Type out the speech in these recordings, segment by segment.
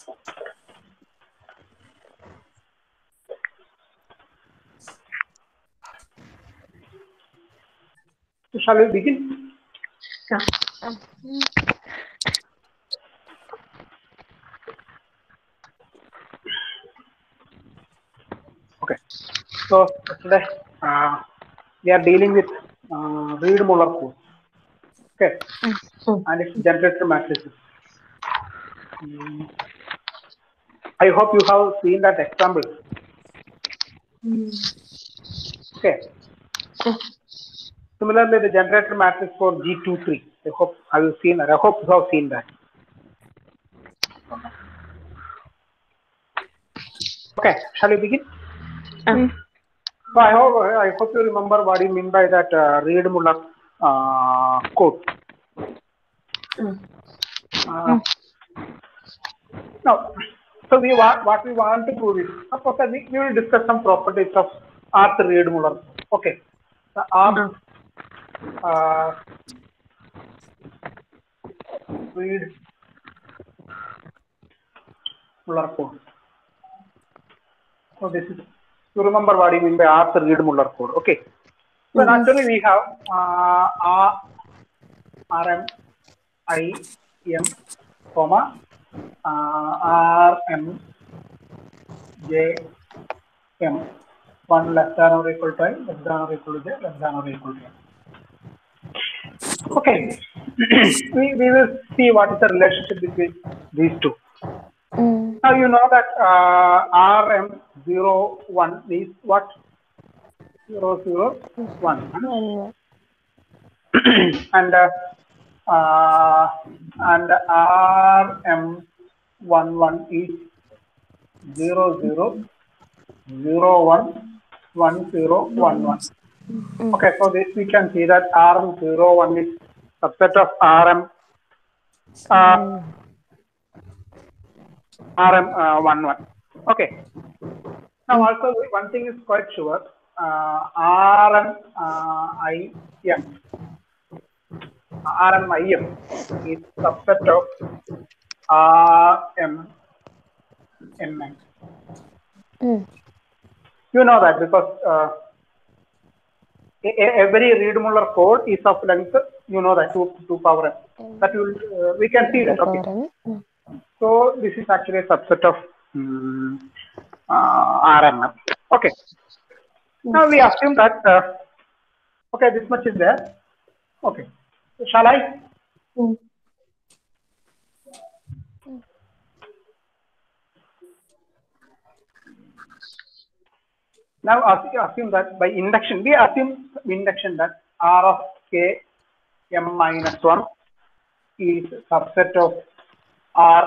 Shall we begin? Okay. So today uh, we are dealing with uh, Reed Muller code. Okay. And its generator matrices. Mm. I hope you have seen that example. Okay. Similarly, the generator matrix for G23. I hope have you seen that? I hope you have seen that. Okay, shall we begin? So I hope I hope you remember what you mean by that uh, Reed Muller uh, code. Uh, now, so we want what we want to prove is of course we, we will discuss some properties of Arthur Reed Muller. Okay, the R uh, Reed Muller code. So this is you remember what you mean by Arthur Reed Muller code. Okay. So naturally we have uh, R, RM, I, M, comma, uh, R, M, J, M. One less than or equal to I, less than or equal to J, less than or equal to M. Okay. we, we will see what is the relationship between these two. Now you know that uh, RM01 is what? 001. and uh, uh, and RM11 is 00011011. Okay, so this we can see that RM01 is subset of RM. Uh, RM11. Okay. Now also one thing is quite sure. Uh, RM uh, IM. RMIM is subset of RM MN. You know that because uh, e- e- every Reed Muller code is of length. You know that two two power n. That will uh, we can see that. Okay. So this is actually a subset of um, uh, RMM. Okay. Now we assume that, uh, okay, this much is there. Okay. So shall I? Now as- assume that by induction, we assume induction that R of K M minus 1 is subset of R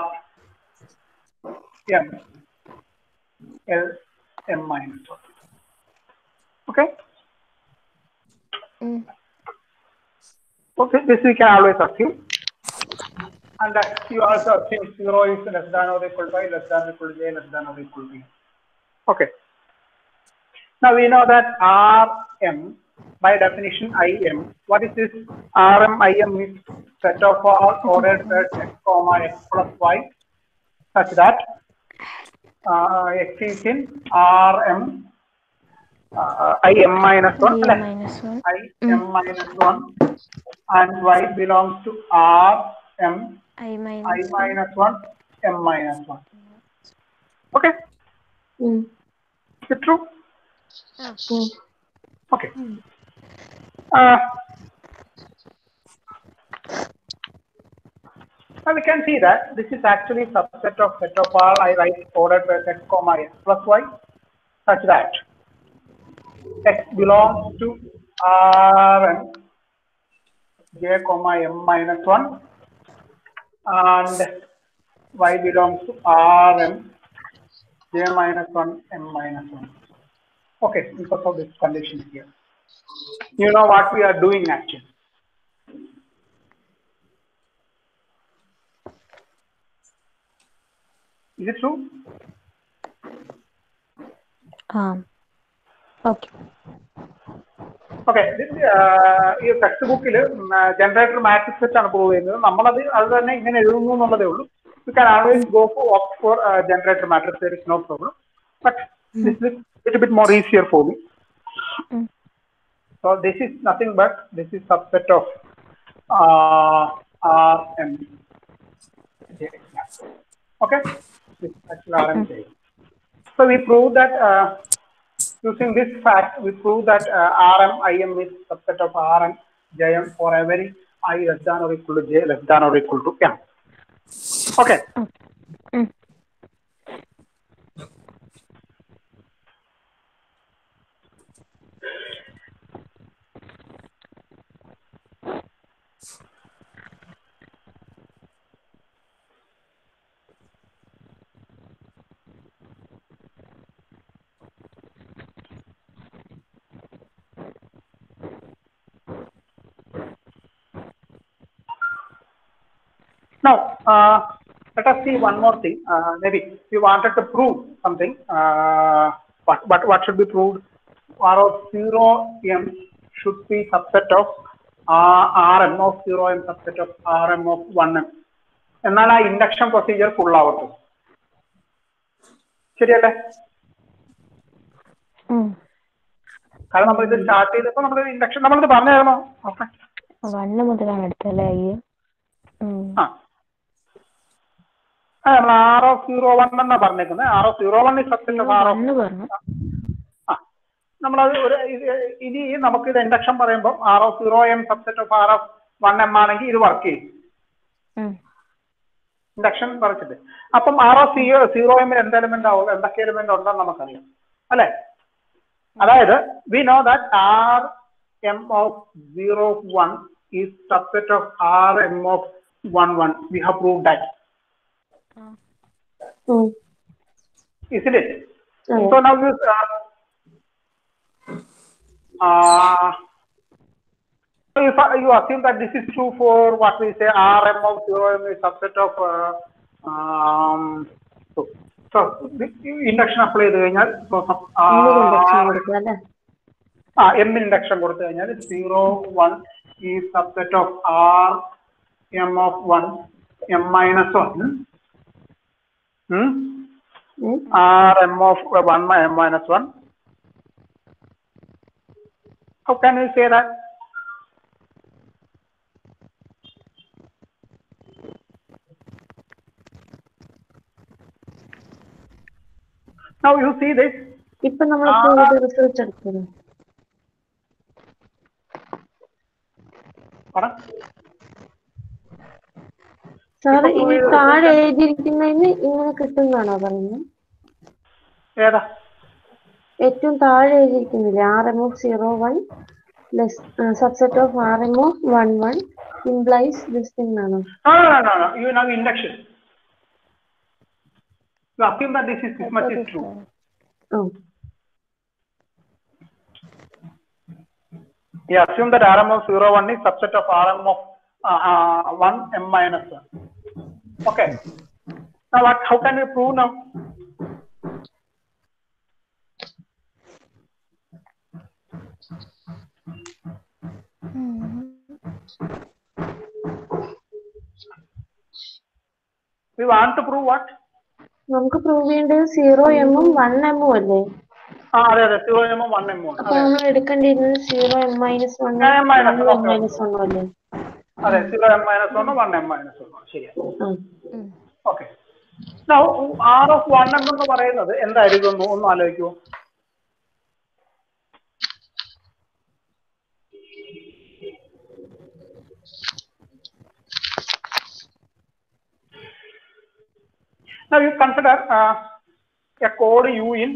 M L M minus 1. Okay? Okay, this we can always assume. And uh, you also assume 0 is less than or equal to i, less than or equal to j, less than or equal to e. Okay. Now we know that Rm, by definition Im, what is this? Rm Im is set of all ordered sets x comma x plus y such that uh, x is in Rm uh, Im minus 1 I minus 1. Im minus 1 and y belongs to Rm I i minus 1. minus 1 m minus 1 okay is it true okay uh, now we can see that this is actually subset of set of all i write ordered by x comma x plus y such that x belongs to r and j comma m minus 1 and y belongs to r and j minus 1 m minus 1 okay because of this condition here you know what we are doing actually is it true Um, okay. Okay ഈ text ബുക്കിൽ generator matrix വെച്ചാണ് prove ചെയ്യുന്നത് നമ്മളത് അത് തന്നെ ഇങ്ങനെ എഴുതുന്നു എന്നുള്ളതേ ഉള്ളൂ you can always go for opt for uh, generator matrix. There is no problem. But this is a little bit more easier for me. Mm. So this is nothing but this is subset of uh, R and J. Okay, this is actually R and J. So we prove that uh, using this fact, we prove that uh, Rm Im is subset of Rm Jm for every i less than or equal to j less than or equal to m. Okay. Mm. Now, uh, let us see one more thing. Uh, maybe we wanted to prove something. Uh, what, what, what should be proved? R of 0 m should be subset of uh, Rm of 0 m subset of Rm of 1 m. എന്നാൽ ആ induction procedure full ആവട്ടെ ശരിയല്ലേ ഉം. കാരണം നമ്മൾ ഇത് start ചെയ്തപ്പോൾ നമ്മൾ ഇൻഡക്ഷൻ നമ്മളിത് പറഞ്ഞായിരുന്നോ ഓക്കെ വണ്ണ് മുതലാണ് എടുത്തല്ലേ അയ്യോ ഉം. ആ ആ നമ്മൾ ആർ ഓഫ് സീറോ വൺ എന്നാ പറഞ്ഞേക്കുന്നത് R of zero one subject of R of one പറഞ്ഞു ആ നമ്മളത് ഒരു ഇത് ഇനി നമുക്ക് ഇത് ഇൻഡക്ഷൻ പറയുമ്പോൾ R of zero M subset of R of one M ആണെങ്കിൽ ഇത് വർക്ക് ചെയ്യും ഉം. ഇൻഡക്ഷൻ പറിച്ചിട്ട് അപ്പം ആർ ഓഫ് സീറോ സീറോ എമ്മിൽ എന്ത് എലിമെന്റ് ആവും എന്തൊക്കെ എലിമെന്റ് ഉണ്ടെന്ന് നമുക്കറിയാം അല്ലെ അതായത് we know that R M of zero one is subset of R M of one one we have prove that um. isn't it? അതെ. So now you uh, uh, so if uh, you assume that this is true for what we say Rm of zero m is subset of uh, um, so, so the induction apply ചെയ്ത് കഴിഞ്ഞാൽ so, ഇന്ന് induction uh, കൊടുക്കുക അല്ലേ ആ M induction കൊടുത്തു കഴിഞ്ഞാൽ zero one ഈ subset of R M of one M minus one um. R m of 1 m minus 1. How can we say that? Now you see this. ഇപ്പൊ നമ്മൾ ആ. റിസർച്ച് എടുക്കുന്നു Pardon? സാർ ഇനി താഴെ എഴുതിയിരിക്കുന്നതിന് ഇങ്ങനെ കിട്ടുന്നതാണോ പറയുന്നത് ഏതാ ഏറ്റവും താഴെ എഴുതിയിരിക്കുന്നില്ലേ R M of zero one less subset of R M of one one implies this thing ആണോ No, no, no, no, no. You have induction. You assume that this is this much is true. ആ You assume that Rm of 0, 1 is subset of Rm of uh, uh, 1 m minus 1. Okay. Now what, how can we prove now? We want to prove what? നമുക്ക് prove ചെയ്യേണ്ടത് zero എമ്മും one എമ്മും അല്ലേ ആ അതെ അതെ zero M one M അപ്പൊ നമ്മൾ എടുക്കേണ്ടിയിരുന്നത് zero M minus one M minus one, M okay. Minus വണ്ണും അല്ലേ അതെ zero M minus one one M minus one ശരിയാണ് ആ okay R of one M എന്ന് പറയുന്നത് എന്തായിരിക്കും ഒന്ന് ഒന്ന് ആലോചിക്കുമോ Now you consider uh, a code U in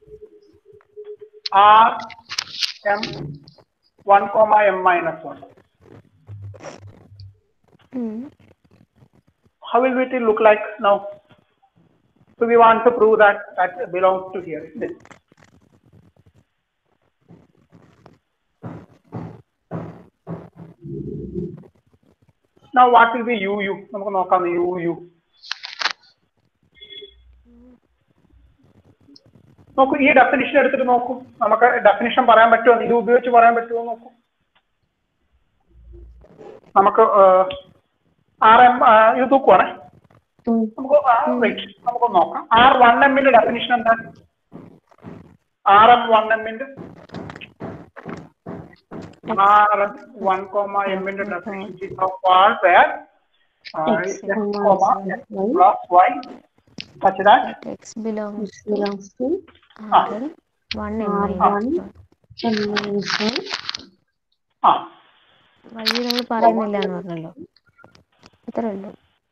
R M 1 comma M minus 1. ഉം. How will it look like now? So we want to prove that that belongs to here. isn't it? Now what will be UU? നമുക്ക് നോക്കാം UU. നോക്കൂ ഈ definition എടുത്തിട്ട് നോക്കൂ നമുക്ക് definition പറയാൻ പറ്റുമോ ഇത് ഉപയോഗിച്ച് പറയാൻ പറ്റുമോ നോക്കൂ നമുക്ക് ആർ എം ഇത് തൂക്കുവാണേ ഉം. നമുക്ക് വെയിറ്റ് നമുക്ക് നോക്കാം ആർ വൺ എമ്മിന്റെ ഡെഫിനിഷൻ എന്താ ആർ എം വൺ എമ്മിന്റെ ആർ എം വൺ കോമ എമ്മിന്റെ definition of all where X, X comma, comma Y. X plus Y such that X belongs Which belongs to R one M R1. Minus M minus 1. ആ Y നമ്മൾ പറയുന്നില്ല എന്ന് പറഞ്ഞല്ലോ അത്രേ ഉള്ളൂ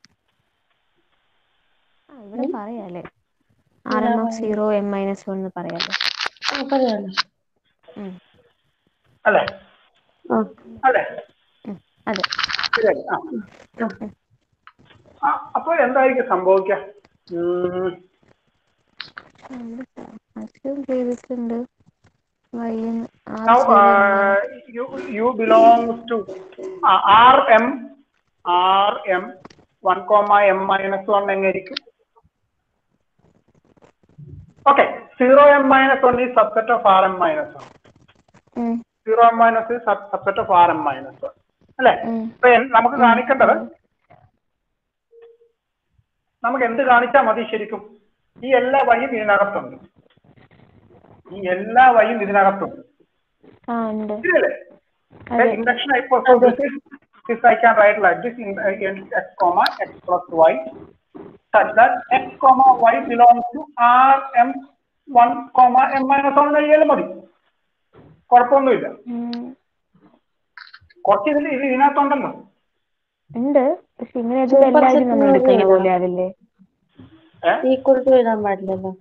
ആ ഇവിടെ പറയാല്ലേ R M of zero M minus one എന്ന് പറയാലോ ആ, പറയാലോ. ഉം. അല്ലേ ആ, അല്ലേ ഉം. അതെ ശരിയല്ലേ ആ ആ. ആ, അപ്പൊ എന്തായിരിക്കും സംഭവിക്കുക ഉം, അസ്യൂം ചെയ്തിട്ടുണ്ട് why now uh, you you belongs to uh, rm rm 1 comma m minus 1 എങ്ങനെയിരിക്കും okay 0 m minus 1 is subset of rm minus 1 0 m minus is sub subset of rm minus 1 അല്ലേ ഇപ്പൊ N- നമുക്ക് കാണിക്കേണ്ടത് നമുക്ക് എന്ത് കാണിച്ചാൽ മതി ശരിക്കും ഈ എല്ലാ വഴിയും ഇതിനകത്തുണ്ട് ഈ എല്ലാ വഴിയും ഇതിനകത്തുണ്ട് ആ ഉണ്ട് ശരിയല്ലേ അതെ induction hypothesis is this I can write like this in, uh, in x comma x plus y such that x comma y belongs to r m 1 comma m minus 1 എഴുതിയാലും മതി കുഴപ്പമൊന്നുമില്ല ഉം. കുറച്ച് ഇതിൽ ഇത് ഇതിനകത്തുണ്ടല്ലോ ഉണ്ട് പക്ഷെ ഇങ്ങനെ Super എല്ലാവരും set നമ്മൾ എന്ന് എടുക്കുന്ന പറഞ്ഞാ പോലെ ആവില്ലേ ഏഹ് ഈക്വൽ ടു എഴുതാൻ പാടില്ലല്ലോ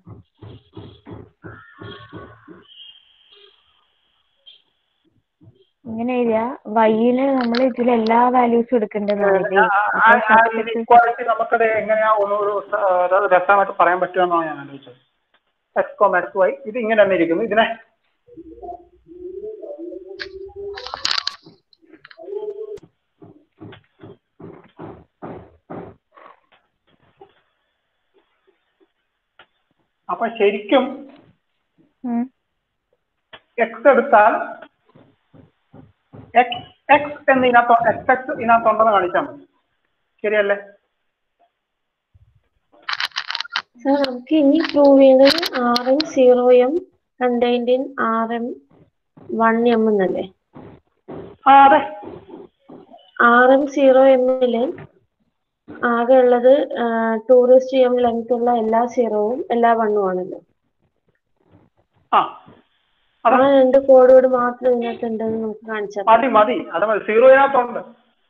ഇങ്ങനെ എഴുതിയാ വൈയില് നമ്മൾ ഇതിൽ എല്ലാ വാല്യൂസും എടുക്കേണ്ടതെന്ന് ഇക്വാളിറ്റി നമുക്കത് എങ്ങനെയാ ഒരു ഒരു സ- ഒരു രസമായിട്ട് പറയാൻ പറ്റുമെന്നാണ് ഞാൻ ആലോചിച്ചത് എക്സ് കോം എക്സ് വൈ ഇത് ഇങ്ങനെ തന്നെ ഇരിക്കുന്നു ഇതിനെ അപ്പൊ ശരിക്കും എക്സ് എടുത്താൽ എക്സ് എക്സ് എന്ന് ഇതിനകത്ത് എക്സ് എക്സ് ഇതിനകത്തുണ്ടെന്ന് കാണിച്ചാൽ മതി ശരിയല്ലേ സാർ നമുക്ക് ഇനി പ്രൂവ് ചെയ്യുന്നത് R M zero M contained in R M one M എന്നല്ലേ ആ അതെ ആർ എം സീറോ എമ്മില് ആകെ ഉള്ളത് ടൂറിസ്റ്റ് എം ലെങ്ത് ഉള്ള എല്ലാ സീറോവും എല്ലാ വണ്ണും ആണല്ലോ ആ ആ അതെ രണ്ട് കോഡുകൾ മാത്രം ഇതിനകത്ത് ഉണ്ടെന്ന് നമുക്ക് കാണിച്ചാൽ മതി മതി അത് മതി സീറോ ഇതിനകത്തുണ്ട്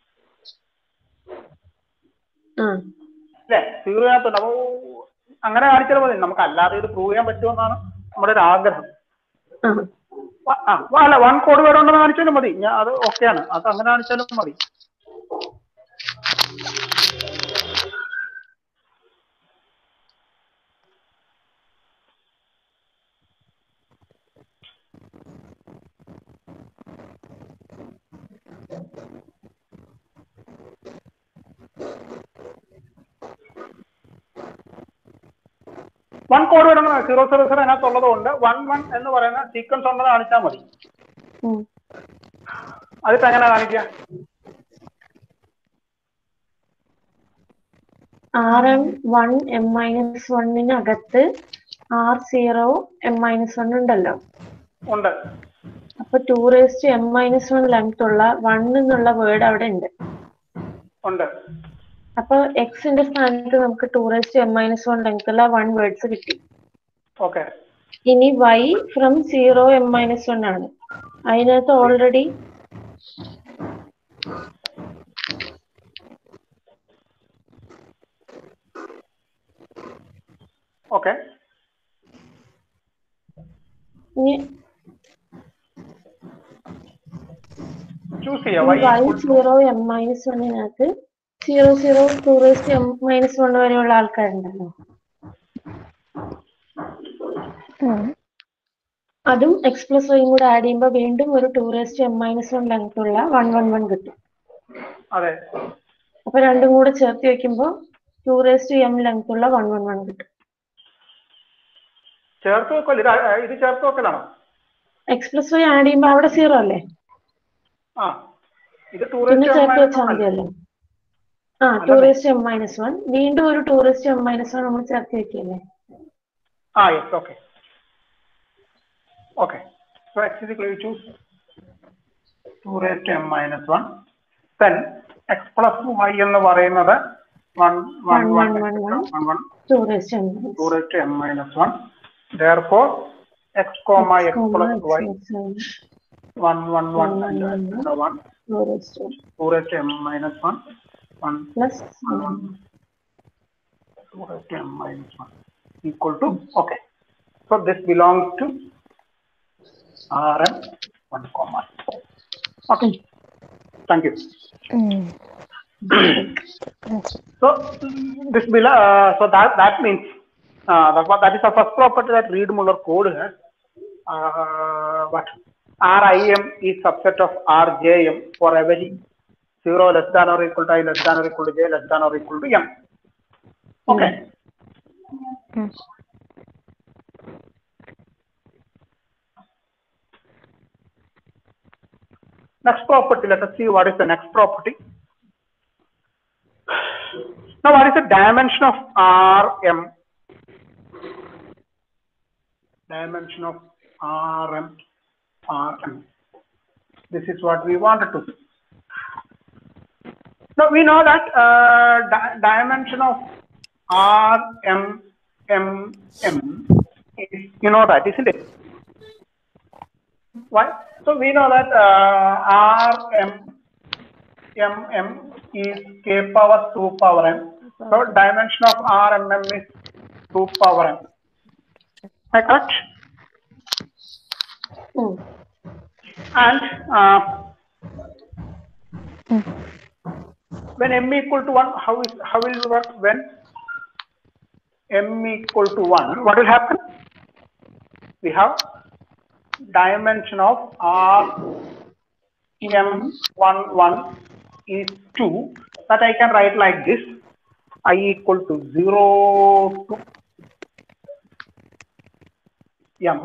ആ അല്ലേ സീറോ ഇതിനകത്തുണ്ട് അപ്പൊ അങ്ങനെ കാണിച്ചാൽ മതി നമുക്ക് അല്ലാതെ ഇത് പ്രൂവ് ചെയ്യാൻ പറ്റുമെന്നാണ് നമ്മുടെ ഒരു ആഗ്രഹം ആ വ- ആ വ- അല്ല വൺ കോഡ് വേർഡ് ഉണ്ടെന്ന് കാണിച്ചാലും മതി ഞാൻ അത് ഓക്കെയാണ് അത് അങ്ങനെ കാണിച്ചാലും മതി one code word zero zero zero അതിനകത്തുള്ളത് കൊണ്ട് വൺ വൺ എന്ന് പറയുന്ന സീക്വൻസ് ഉണ്ടെന്ന് കാണിച്ചാൽ മതി ഉം. അതിപ്പോ എങ്ങനെ കാണിക്കുക R M one M minus വണ്ണിനകത്ത് R zero M minus one ഉണ്ടല്ലോ ഉണ്ട് അപ്പൊ two raised M minus one length ഉള്ള വൺ എന്നുള്ള വേർഡ് അവിടെ ഉണ്ട് ഉണ്ട് അപ്പൊ എക്സിന്റെ സ്ഥാനത്ത് നമുക്ക് two raised M minus one length ഉള്ള വൺ വേർഡ്സ് കിട്ടി ഓക്കെ ഇനി Y from zero M minus one ആണ് അതിനകത്ത് ഓൾറെഡി ഓക്കെ ഇനി ചൂസ് ചെയ്യാം Y Y zero M minus വണ്ണിനകത്ത് zero zero two raised M minus one വരെയുള്ള ആൾക്കാരുണ്ടല്ലോ അതും എക്സ് പ്ലസ് വൈയും കൂടെ ആഡ് ചെയ്യുമ്പോൾ വീണ്ടും ഒരു two raised M minus one length ഉള്ള വൺ വൺ വൺ കിട്ടും അതെ അപ്പൊ രണ്ടും കൂടെ ചേർത്ത് വെക്കുമ്പോൾ ടു റേസ്റ്റ് എം ലെങ്ത് ഉള്ള വൺ വൺ വൺ കിട്ടും ചേർത്ത് വെക്കല്ലോ ഇത് ആ- ഇത് ചേർത്ത് വെക്കലാണോ എക്സ് പ്ലസ് വൈ ആഡ് ചെയ്യുമ്പോൾ അവിടെ സീറോ അല്ലേ ആ ഇത് പിന്നെ ചേർത്ത് വെച്ചാൽ ടൂറിസ്റ്റ് മതിയല്ലോ ആ ടൂറിസ്റ്റ് എം മൈനസ് വൺ വീണ്ടും ഒരു ടൂറിസ്റ്റ് എം മൈനസ് വൺ നമ്മൾ ചേർത്ത് വെക്കല്ലേ Ah, yes, okay. Okay. So x is equal to choose 2 raised to m minus 1. Then x plus y എന്ന് പറയുന്നത് 1, 1, 1, 1, 1, 1, two raised M 2 raised to m minus 1. Therefore, x comma x plus y 1, 1, 1, and etc. 1, two raised 2 raised to m minus 1, 1, plus 2 raised to m minus 1 equal to, okay. So this belongs to Rm 1 comma. Okay. Thank you. ഉം. So this below, uh, so that that means uh, that, what- that is the first property that Reed Muller code has. Uh, but Rim is subset of Rjm for every zero less than or equal to i less than or equal to j less than or equal to m. Okay. ഉം. Next property, let us see what is the next property. Now, what is the dimension of Rm? Dimension of Rm, Rm. This is what we wanted to see. Now, we know that uh, di- dimension of Rm, M, M is, you know that, isn't it? Why? So we know that uh, Rm, mm is k power 2 power m. So dimension of Rmm is 2 power m. Am I correct? And uh, when m equal to 1, how is how will it work when m equal to 1? What will happen? We have dimension of R m one one is 2 that I can write like this i equal to 0 to m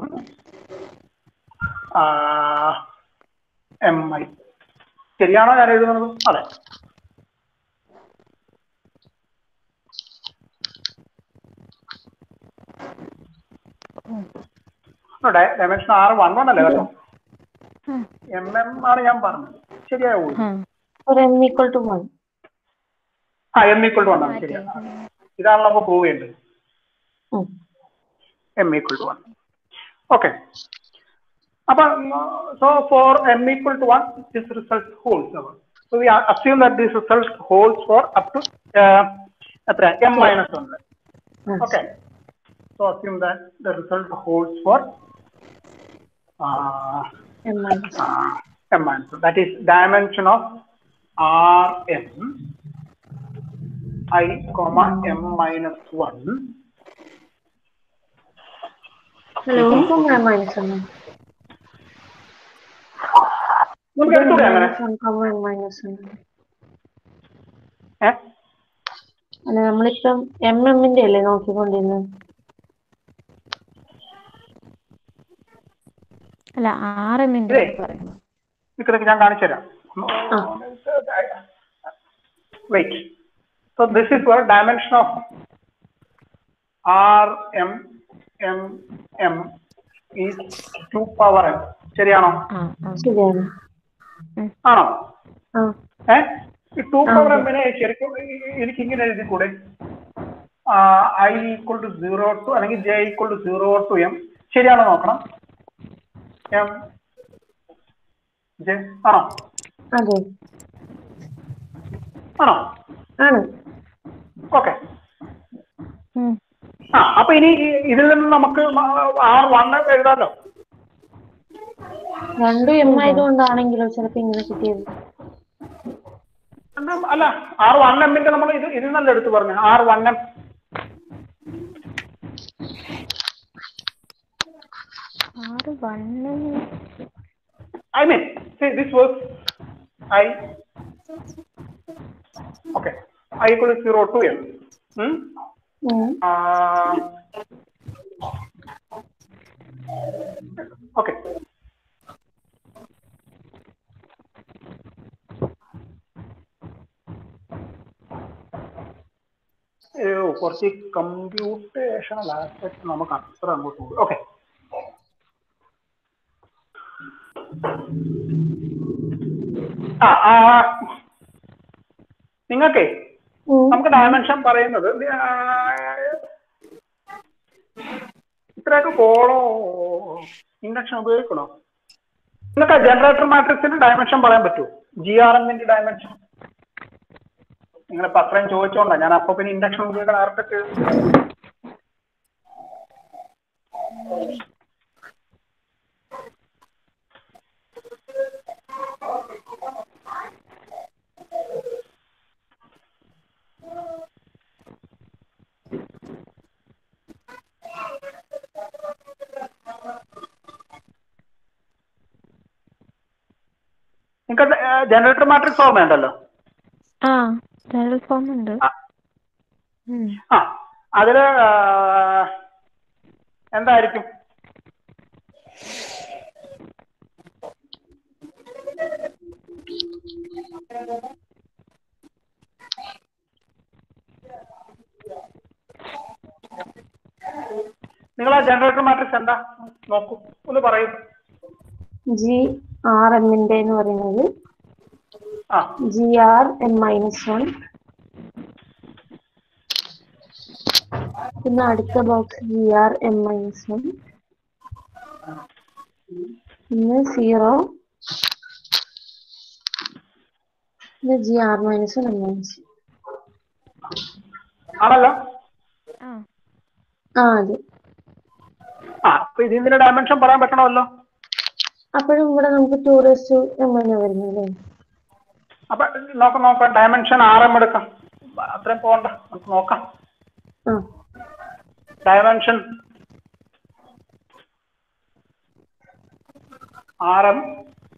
uh, mi ശരിയാണോ ഞാൻ എഴുതുന്നത് അതെ dimension ആറ് one one അല്ലേ കേട്ടോ M M ആണ് ഞാൻ പറഞ്ഞത് ശരിയാവൂ ഉം. ഒരു എം ഈക്വൽ ടു വൺ ആ എം ഈക്വൽ ടു വൺ ആണ് ശരിയാണ് ഇതാണല്ലോ നമുക്ക് പ്രൂവ് ചെയ്യേണ്ടത് m equal to 1. Okay. Upon, so for m equal to 1, this result holds. So we are- assume that this result holds for up to uh, എത്ര m minus 1. Okay. So assume that the result holds for uh, M minus uh, m minus 1. That is dimension of Rm i comma m minus 1 hello M minus one നമുക്ക് എടുത്തൂടെ അങ്ങനെ M minus one ഏഹ് അല്ല നമ്മളിപ്പം M എമ്മിന്റെ അല്ലേ നോക്കിക്കൊണ്ടിരുന്നത് അല്ല R എമ്മിന്റെ ഇതേ. പറയുന്നു ഇതൊക്കെ ഞാൻ കാണിച്ചു തരാം wait so this is your dimension of R M M M is two power M ശരിയാണോ ആ ആ ശരിയാണ് ആണോ ആ ഏ ഈ ടു പവർ എമ്മിനെ ശരിക്കും ഈ- എനിക്ക് ഇങ്ങനെ എഴുതിക്കൂടെ I equal to zero to അല്ലെങ്കിൽ J equal to zero to M ശരിയാണോ നോക്കണം എം ജെ ആണോ അതെ ആണോ ആണ് ഓക്കെ ഉം. ആ അപ്പൊ ഇനി ഈ- ഇതിൽ നിന്ന് നമുക്ക് ആർ വൺ എഴുതാലോ രണ്ടും എം ആയതുകൊണ്ടാണെങ്കിലോ ചിലപ്പോ ഇങ്ങനെ കിട്ടിയത് എന്നാ, അല്ല ആർ വൺ എമ്മിന്റെ നമ്മൾ ഇത് ഇതിൽ നിന്നല്ല എടുത്ത് പറഞ്ഞു R one M R one I mean this works I okay I equal zero to M ഉം. ഓക്കെ കുറച്ച് കമ്പ്യൂട്ടേഷണൽ ആസ്പെക്ട് നമുക്ക് അത്ര അങ്ങോട്ട് പോകും ഓക്കെ ആ ആ നിങ്ങൾക്കേ ഉം. നമുക്ക് ഡയമെൻഷൻ പറയുന്നത് ആ, ഇത്രയൊക്കെ പോണോ ഇൻഡക്ഷൻ ഉപയോഗിക്കണോ നിങ്ങൾക്ക് ജനറേറ്റർ മാട്രിക്സിന്റെ ഡയമെൻഷൻ പറയാൻ പറ്റുമോ ജി ആർ എമ്മിന്റെ ഡയമെൻഷൻ നിങ്ങളിപ്പോ അത്രയും ചോദിച്ചോണ്ടാ ഞാൻ അപ്പൊ പിന്നെ ഇൻഡക്ഷൻ ഉപയോഗിക്കാൻ ആർക്കൊക്കെ നിങ്ങൾക്ക് ജനറേറ്റർ മാട്രിക്സ് ഓർമ്മയുണ്ടല്ലോ ആ ജനറൽ ഫോം ഉണ്ട് ആ. ഉം. ആ അതില് ആ, എന്തായിരിക്കും നിങ്ങൾ ആ ജനറേറ്റർ മാട്രിക്സ് എന്താ നോക്കൂ ഒന്ന് പറയൂ ജി ആർ എമ്മിന്റെ എന്ന് പറയുന്നത് ആ G R M minus one പിന്നെ അടുത്ത box G R M minus one പിന്നെ സീറോ പിന്നെ G R minus one M minus ആണല്ലോ ആ ആ അതെ ആ അപ്പൊ ഇതിന്റെ ഡയമെൻഷൻ പറയാൻ പറ്റണമല്ലോ അപ്പോഴും ഇവിടെ നമുക്ക് ടു റേസ് ടു എം തന്നെ വരുന്നത് അപ്പൊ നോക്കാം നോക്കാം ഡയമെൻഷൻ ആർ എം എടുക്കാം അത്രയും പോകണ്ട നമുക്ക് നോക്കാം ആ ഡയമെൻഷൻ ആർ എം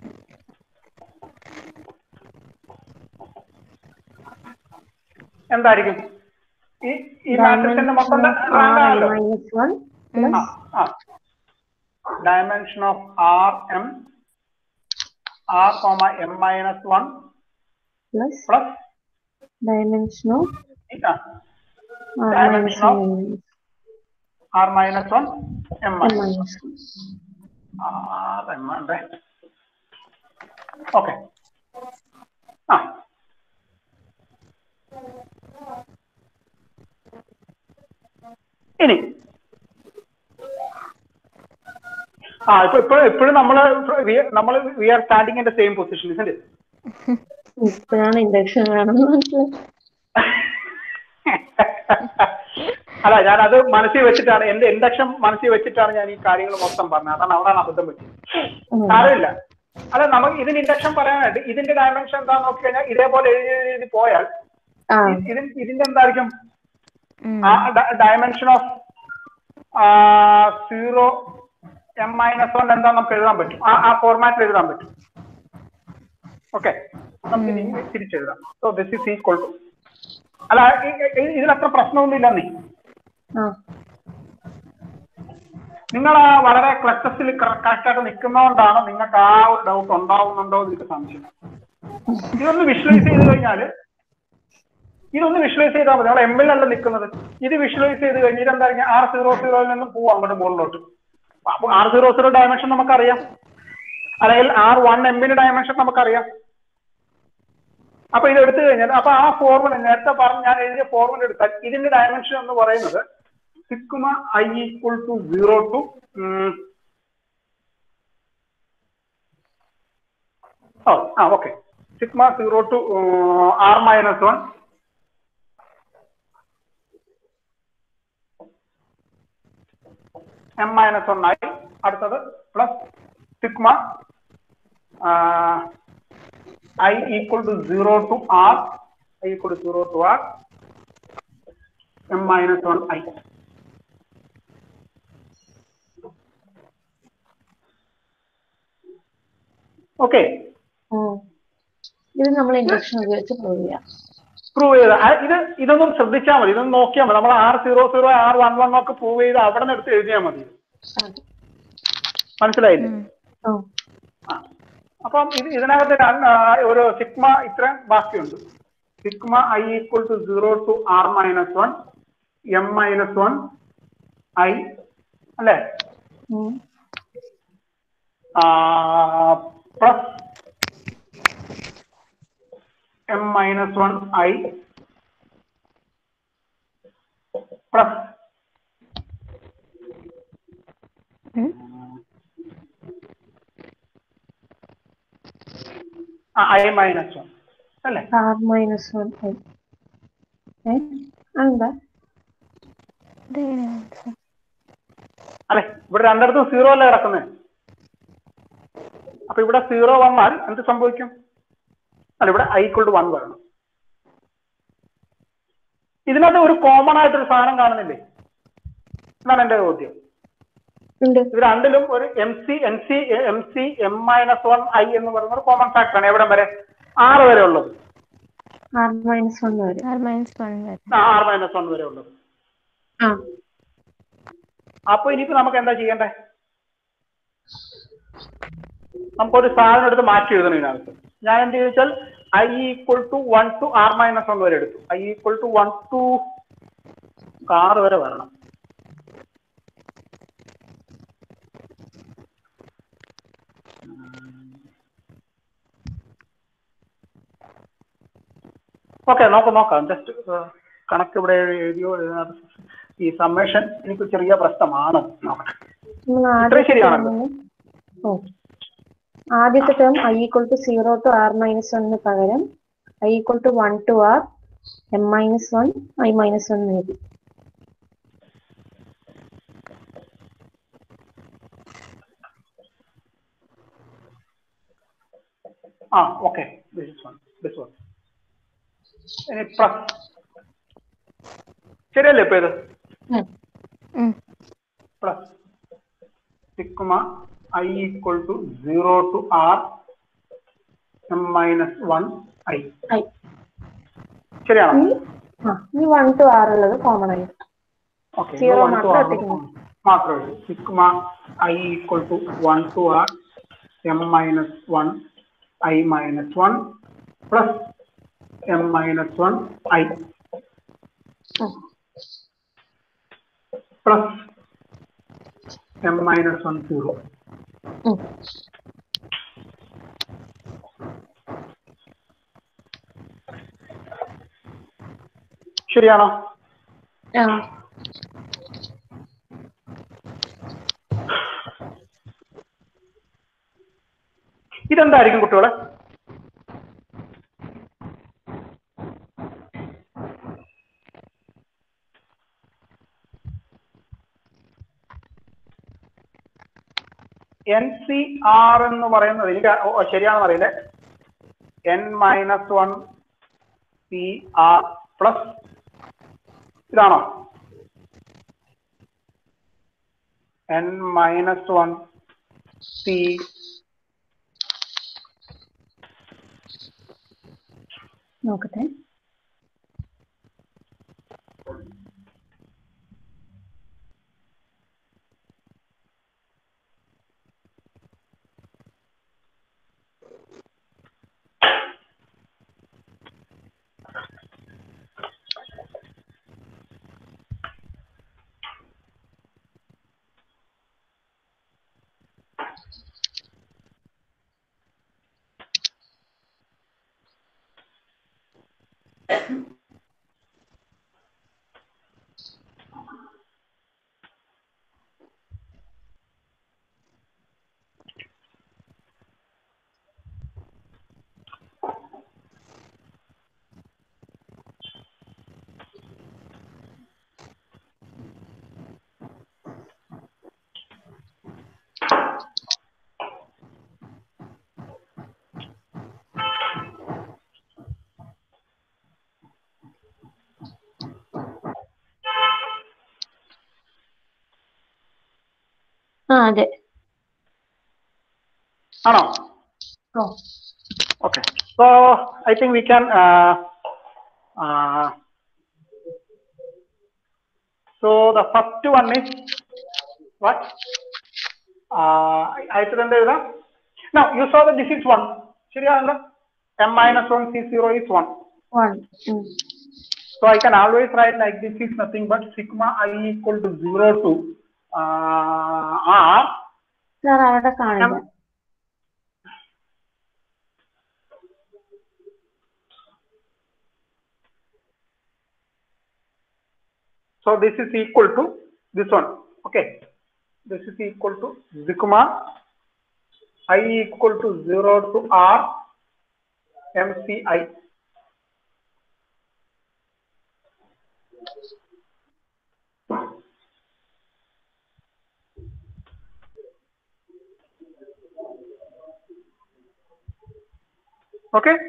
എന്തായിരിക്കും ഈ ഈ മാട്രിക്സിന്റെ മൊത്തം റാങ്ക് ആണല്ലോ മൈനസ് വൺ ആ ആ dimension of R M R comma M minus one plus plus dimension of R minus Dimension of R minus one M M minus R M ഉണ്ട് okay ആ ഇനി ആ ഇപ്പൊ ഇപ്പൊ ഇപ്പോഴും നമ്മള് നമ്മൾ we are standing in the same position ഇല്ലേ ഇപ്പോഴാണ് ഇൻഡക്ഷൻ വേണമെന്ന് മനസ്സിലായി അല്ല ഞാൻ അത് മനസ്സിൽ വെച്ചിട്ടാണ് എന്റെ ഇൻഡക്ഷൻ മനസ്സിൽ വെച്ചിട്ടാണ് ഞാൻ ഈ കാര്യങ്ങൾ മൊത്തം പറഞ്ഞത് അതാണ് അവിടെയാണ് അബദ്ധം പറ്റിയത് ഉം. സാരമില്ല അല്ല നമുക്ക് ഇതിന് ഇൻഡക്ഷൻ പറയാനായിട്ട് ഇതിന്റെ ഡയമെൻഷൻ എന്താന്ന് നോക്കി കഴിഞ്ഞാൽ ഇതേപോലെ എഴുതി എഴുതി എഴുതി പോയാൽ ആ ഇതിന് ഇതിന്റെ എന്തായിരിക്കും ഉം. ആ dimension of zero M minus one എന്താ നമുക്ക് എഴുതാൻ പറ്റും ആ ആ ഫോർമാറ്റിൽ എഴുതാൻ പറ്റും ഓക്കെ നമുക്ക് ഇനി തിരിച്ചെഴുതാം so this is equal to അല്ല ഈ- ഈ- ഇതിലത്ര പ്രശ്നമൊന്നുമില്ല നീ ആ നിങ്ങൾ ആ വളരെ ക്ലച്ചസിൽ കറക്റ്റായിട്ട് നിൽക്കുന്നതുകൊണ്ടാണ് നിങ്ങൾക്ക് ആ ഒരു ഡൗട്ട് ഉണ്ടാവുന്നുണ്ടോ എന്ന് എനിക്ക് സംശയം ഇതൊന്ന് വിഷ്വലൈസ് ചെയ്ത് കഴിഞ്ഞാല് ഇതൊന്ന് വിഷ്വലൈസ് ചെയ്താൽ മതി നമ്മൾ എമ്മിലല്ല നിൽക്കുന്നത് ഇത് വിഷ്വലൈസ് ചെയ്ത് കഴിഞ്ഞ് ഇതെന്തായിരിക്കും ആർ സീറോ സീറോയിൽ നിന്നും പോവാം അങ്ങോട്ട് മുകളിലോട്ട് അപ്പൊ ആർ സീറോ സീറോ ഡയമെൻഷൻ നമുക്കറിയാം അല്ലെങ്കിൽ ആർ വൺ എമ്മിന്റെ ഡയമെൻഷൻ നമുക്കറിയാം അപ്പൊ ഇത് എടുത്തു കഴിഞ്ഞാൽ അപ്പൊ ആ ഫോർമുല നേരത്തെ പറഞ്ഞ് ഞാൻ എഴുതിയ ഫോർമുല എടുത്താൽ ഇതിന്റെ ഡയമെൻഷൻ എന്ന് പറയുന്നത് sigma I equal to zero to ഓ ആ okay sigma zero to R minus one M minus one ആയി അടുത്തത് plus sigma I equal to zero to R I equal to zero to R M minus one I okay ഉം. ഇത് നമ്മൾ induction ഉപയോഗിച്ച് prove ചെയ്യാം prove ചെയ്ത് ആ, ഇത് ഇതൊന്നും ശ്രദ്ധിച്ചാൽ മതി ഇതൊന്നും നോക്കിയാൽ മതി നമ്മൾ r zero zero r one one ഒക്കെ പ്രൂവ് ചെയ്ത് അവിടെ നിന്ന് എടുത്ത് എഴുതിയാൽ മതി അതെ. മനസ്സിലായില്ലേ ഉം. ആ ആ. അപ്പം ഇത് ഇതിനകത്ത് രണ്ട്, ആ, ഒരു സിഗ്മ ഇത്രയും ബാക്കിയുണ്ട് sigma I equal to zero to R minus one M minus one i അല്ലേ ഉം. Plus m minus one i plus ഉം. ഐ മൈനസ് വൺ അല്ലേ ആർ മൈനസ് വൺ ഐ ഏ അതെന്താ ഇതെങ്ങനെയാ മനസ്സിലാ- അല്ലെ ഇവിടെ രണ്ടിടത്തും സീറോ അല്ലേ കിടക്കുന്നത് അപ്പൊ ഇവിടെ സീറോ വന്നാൽ എന്ത് സംഭവിക്കും അല്ല ഇവിടെ ഐ ഇക്വൾ ടു വൺ വരണം ഇതിനകത്ത് ഒരു കോമൺ ആയിട്ടൊരു സാധനം കാണുന്നില്ലേ എന്നാണ് എന്റെ ചോദ്യം ഉണ്ട് ഇത് രണ്ടിലും ഒരു m c n c m c m minus one i എന്ന് പറയുന്ന ഒരു കോമൺ ഫാക്ടർ ആണ് എവിടെ വരെ ആറ് വരെ ഉള്ളത് ആർ മൈനസ് വൺ വരെ ആർ മൈനസ് വൺ വരെ ആ, ആറ് മൈനസ് വൺ വരെ ഉള്ളത് ആ അപ്പൊ ഇനിയിപ്പോ നമുക്ക് എന്താ ചെയ്യണ്ടേ നമുക്കൊരു സാധനം എടുത്ത് മാറ്റി എഴുതണം ഇതിനകത്ത് ഞാൻ എന്ത് ചോദിച്ചാൽ i equal to one to R minus one വരെ എടുത്തു i equal to one to ആറ് വരെ വരണം ഓക്കെ നോക്കാം നോക്കാം ജസ്റ്റ് കണക്ക് ഇവിടെ എഴുതിയോ എഴുതാതെ ഈ സമ്മേഷൻ എനിക്ക് ചെറിയ പ്രശ്നമാണ് നോക്കട്ടെ നമ്മൾ ഇത്രയും ആദ്യത്തെ ശരിയാണല്ലോ. ടേമിന് ഓ ആദ്യത്തെ term i equal to zero to R minus വണ്ണിന് പകരം i equal to one to R M minus one i minus one എഴുതി ആ okay this is one this one ഇനി പ്ലസ് ശരിയല്ലേ ഇപ്പൊ ഇത് ഉം. Plus sigma I equal to zero to R M minus one i i ശരിയാണോ ഇനി ആ ഇനി വൺ ടു ആർ ഉള്ളത് കോമൺ ആയി ഓക്കെ Zero മാത്രം ഒറ്റയ്ക്ക് മാത്രമേ ഉള്ളൂ sigma I equal to one to R M minus one i minus one plus m minus one i plus m minus one zero ശരിയാണോ ആ ഇതെന്തായിരിക്കും കുട്ടികളെ എൻ സി ആർ എന്ന് പറയുന്നത് എനിക്ക് ഓ, ഓ, ശരിയാണെന്ന് അറിയില്ലേ n minus one c r plus ഇതാണോ എൻ മൈനസ് വൺ സി നോക്കട്ടെ ആ അതെ ആണോ ഓ Okay. So I think we can. Uh, uh, so the first one is what? Uh, I then there. Now you saw that this is one. ശരിയാണല്ലോ m minus one c zero is one one So I can always write like this is nothing but sigma i equal to 0 to uh, r sir അവിടെ കാണില്ല So this is equal to this one. Okay. This is equal to sigma i equal to 0 to r mci. Okay.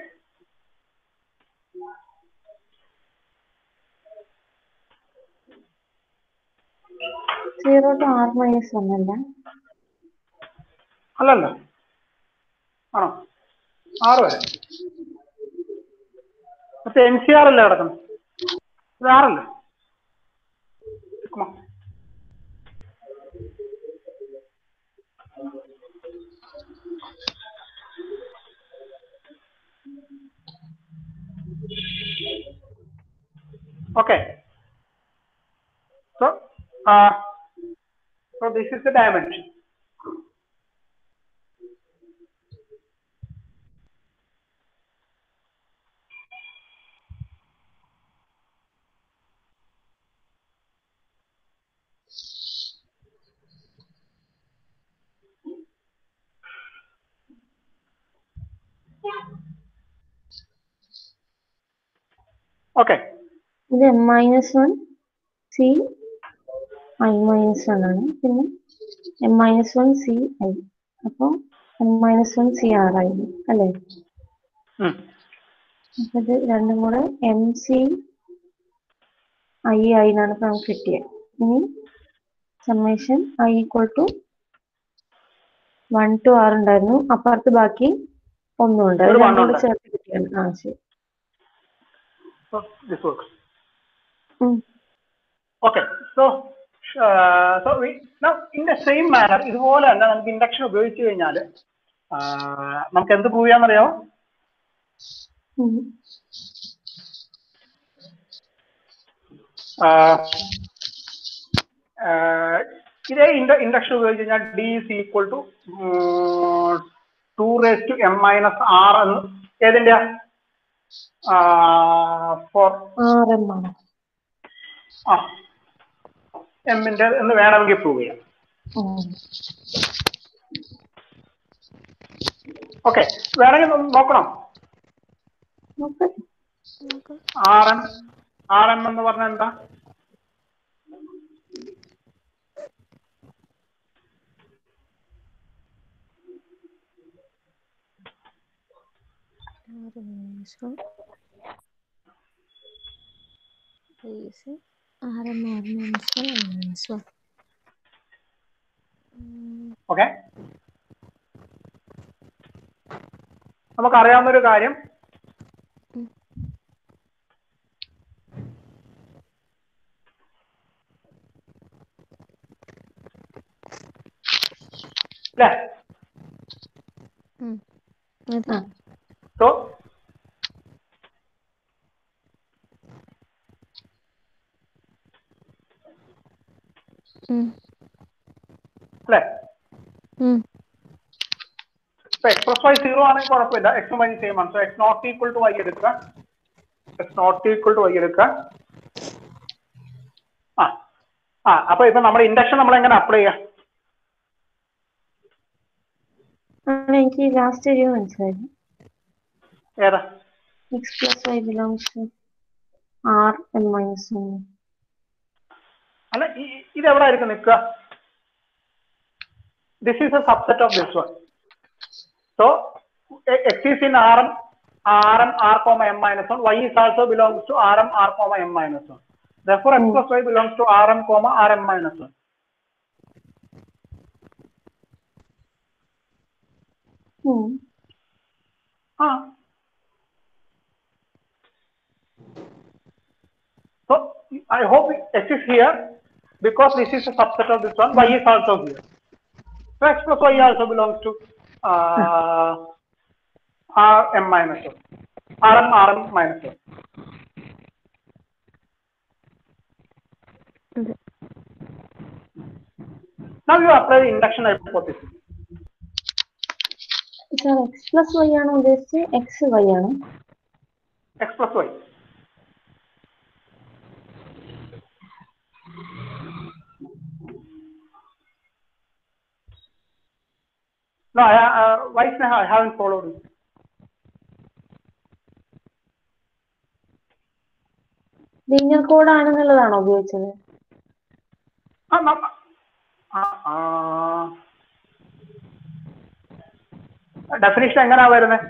Zero to R minus one അല്ല അല്ലല്ല ആണോ ആറ് വരെ പക്ഷെ N C R അല്ലേ കിടക്കുന്നത് ഇത് ആറല്ലേ Come on. Okay. So, uh, so this is the dimension. Okay. ഇത് m minus one c i minus one ആണ് പിന്നെ m minus one c i അപ്പോൾ m minus one c r ആയിരുന്നു അല്ലേ Hmm. അപ്പൊ ഇത് രണ്ടും കൂടെ എം സി ഐ ഐ എന്നാണ് ഇപ്പൊ നമുക്ക് കിട്ടിയത് ഇനി summation i equal to one to r ഉണ്ടായിരുന്നു അപ്പുറത്ത് ബാക്കി ഒന്നും ഉണ്ട് അത് ഒരു one രണ്ടും കൂടെ ഉണ്ട്. ചേർത്ത് കിട്ടിയാണ് ആ ശരി So this works. ഉം. Okay. So, uh, so we now in the same manner ഇതുപോലെ തന്നെ നമുക്ക് ഇൻഡക്ഷൻ ഉപയോഗിച്ച് കഴിഞ്ഞാൽ നമുക്ക് എന്ത് പ്രൂവ് ചെയ്യാന്നറിയാമോ ഉം. ആഹ് ആഹ് ഇതേ ഇൻഡക്ഷൻ ഉപയോഗിച്ച് കഴിഞ്ഞാൽ d is equal to two raise to m minus r എന്ന് ഏതിന്റെ ഫോർ ആർ എം ആണ് ആ എമ്മിന്റെ എന്ന് വേണമെങ്കിൽ പ്രൂവ് ചെയ്യാം ഉം. ഓക്കെ വേണമെങ്കിൽ ഒന്ന് നോക്കണം നോക്ക്. ആർ എം ആർ എം എന്ന് പറഞ്ഞാൽ എന്താ ആറ് മൈനസ് വൺ ഈസ് ആറ് ആറ് മൈനസ് വൺ ആറ് മൈനസ് വൺ ഓക്കെ നമുക്കറിയാവുന്ന ഒരു കാര്യം അല്ലേ അതെ ആ സോ ഉം. അല്ലേ ഉം. ഇപ്പൊ എക്സ് പ്ലസ് വൈ സീറോ ആണെങ്കിൽ കുഴപ്പമില്ല എക്സ് വൈ സെയിം ആണ് so x not equal to y എടുക്കുക x not equal to y എടുക്കുക ആ ആ അപ്പൊ ഇപ്പൊ നമ്മുടെ ഇൻഡക്ഷൻ നമ്മൾ എങ്ങനെ അപ്ലൈ ചെയ്യാം ആണ് എനിക്ക് ലാസ്റ്റ് ഒരു മനസ്സിലായി ഏതാ x plus y belongs to R M minus one അല്ല ഈ- ഇത് എവിടെ ആയിരിക്കും നിൽക്കുക this is a subset of this one so x is in R M r M R comma M minus one y is also belongs to R M R comma M minus one therefore x plus y belongs to rm comma rm minus 1 ah so i hope x is here because this is a subset of this one y is also here so x plus y also belongs to uh, rm minus 1 rm rm minus 1 അതെ Now you apply the induction hypothesis. Sir x plus y ആണോ ഉദ്ദേശിച്ചത് x y ആണോ X plus Y. No, I, uh, why Sneha? I haven't followed it. Linear code ആണെന്നുള്ളതാണോ ഉപയോഗിച്ചത് ആ, ന- ആ, ആ. ഡെഫിനിഷൻ എങ്ങനെയാ വരുന്നത്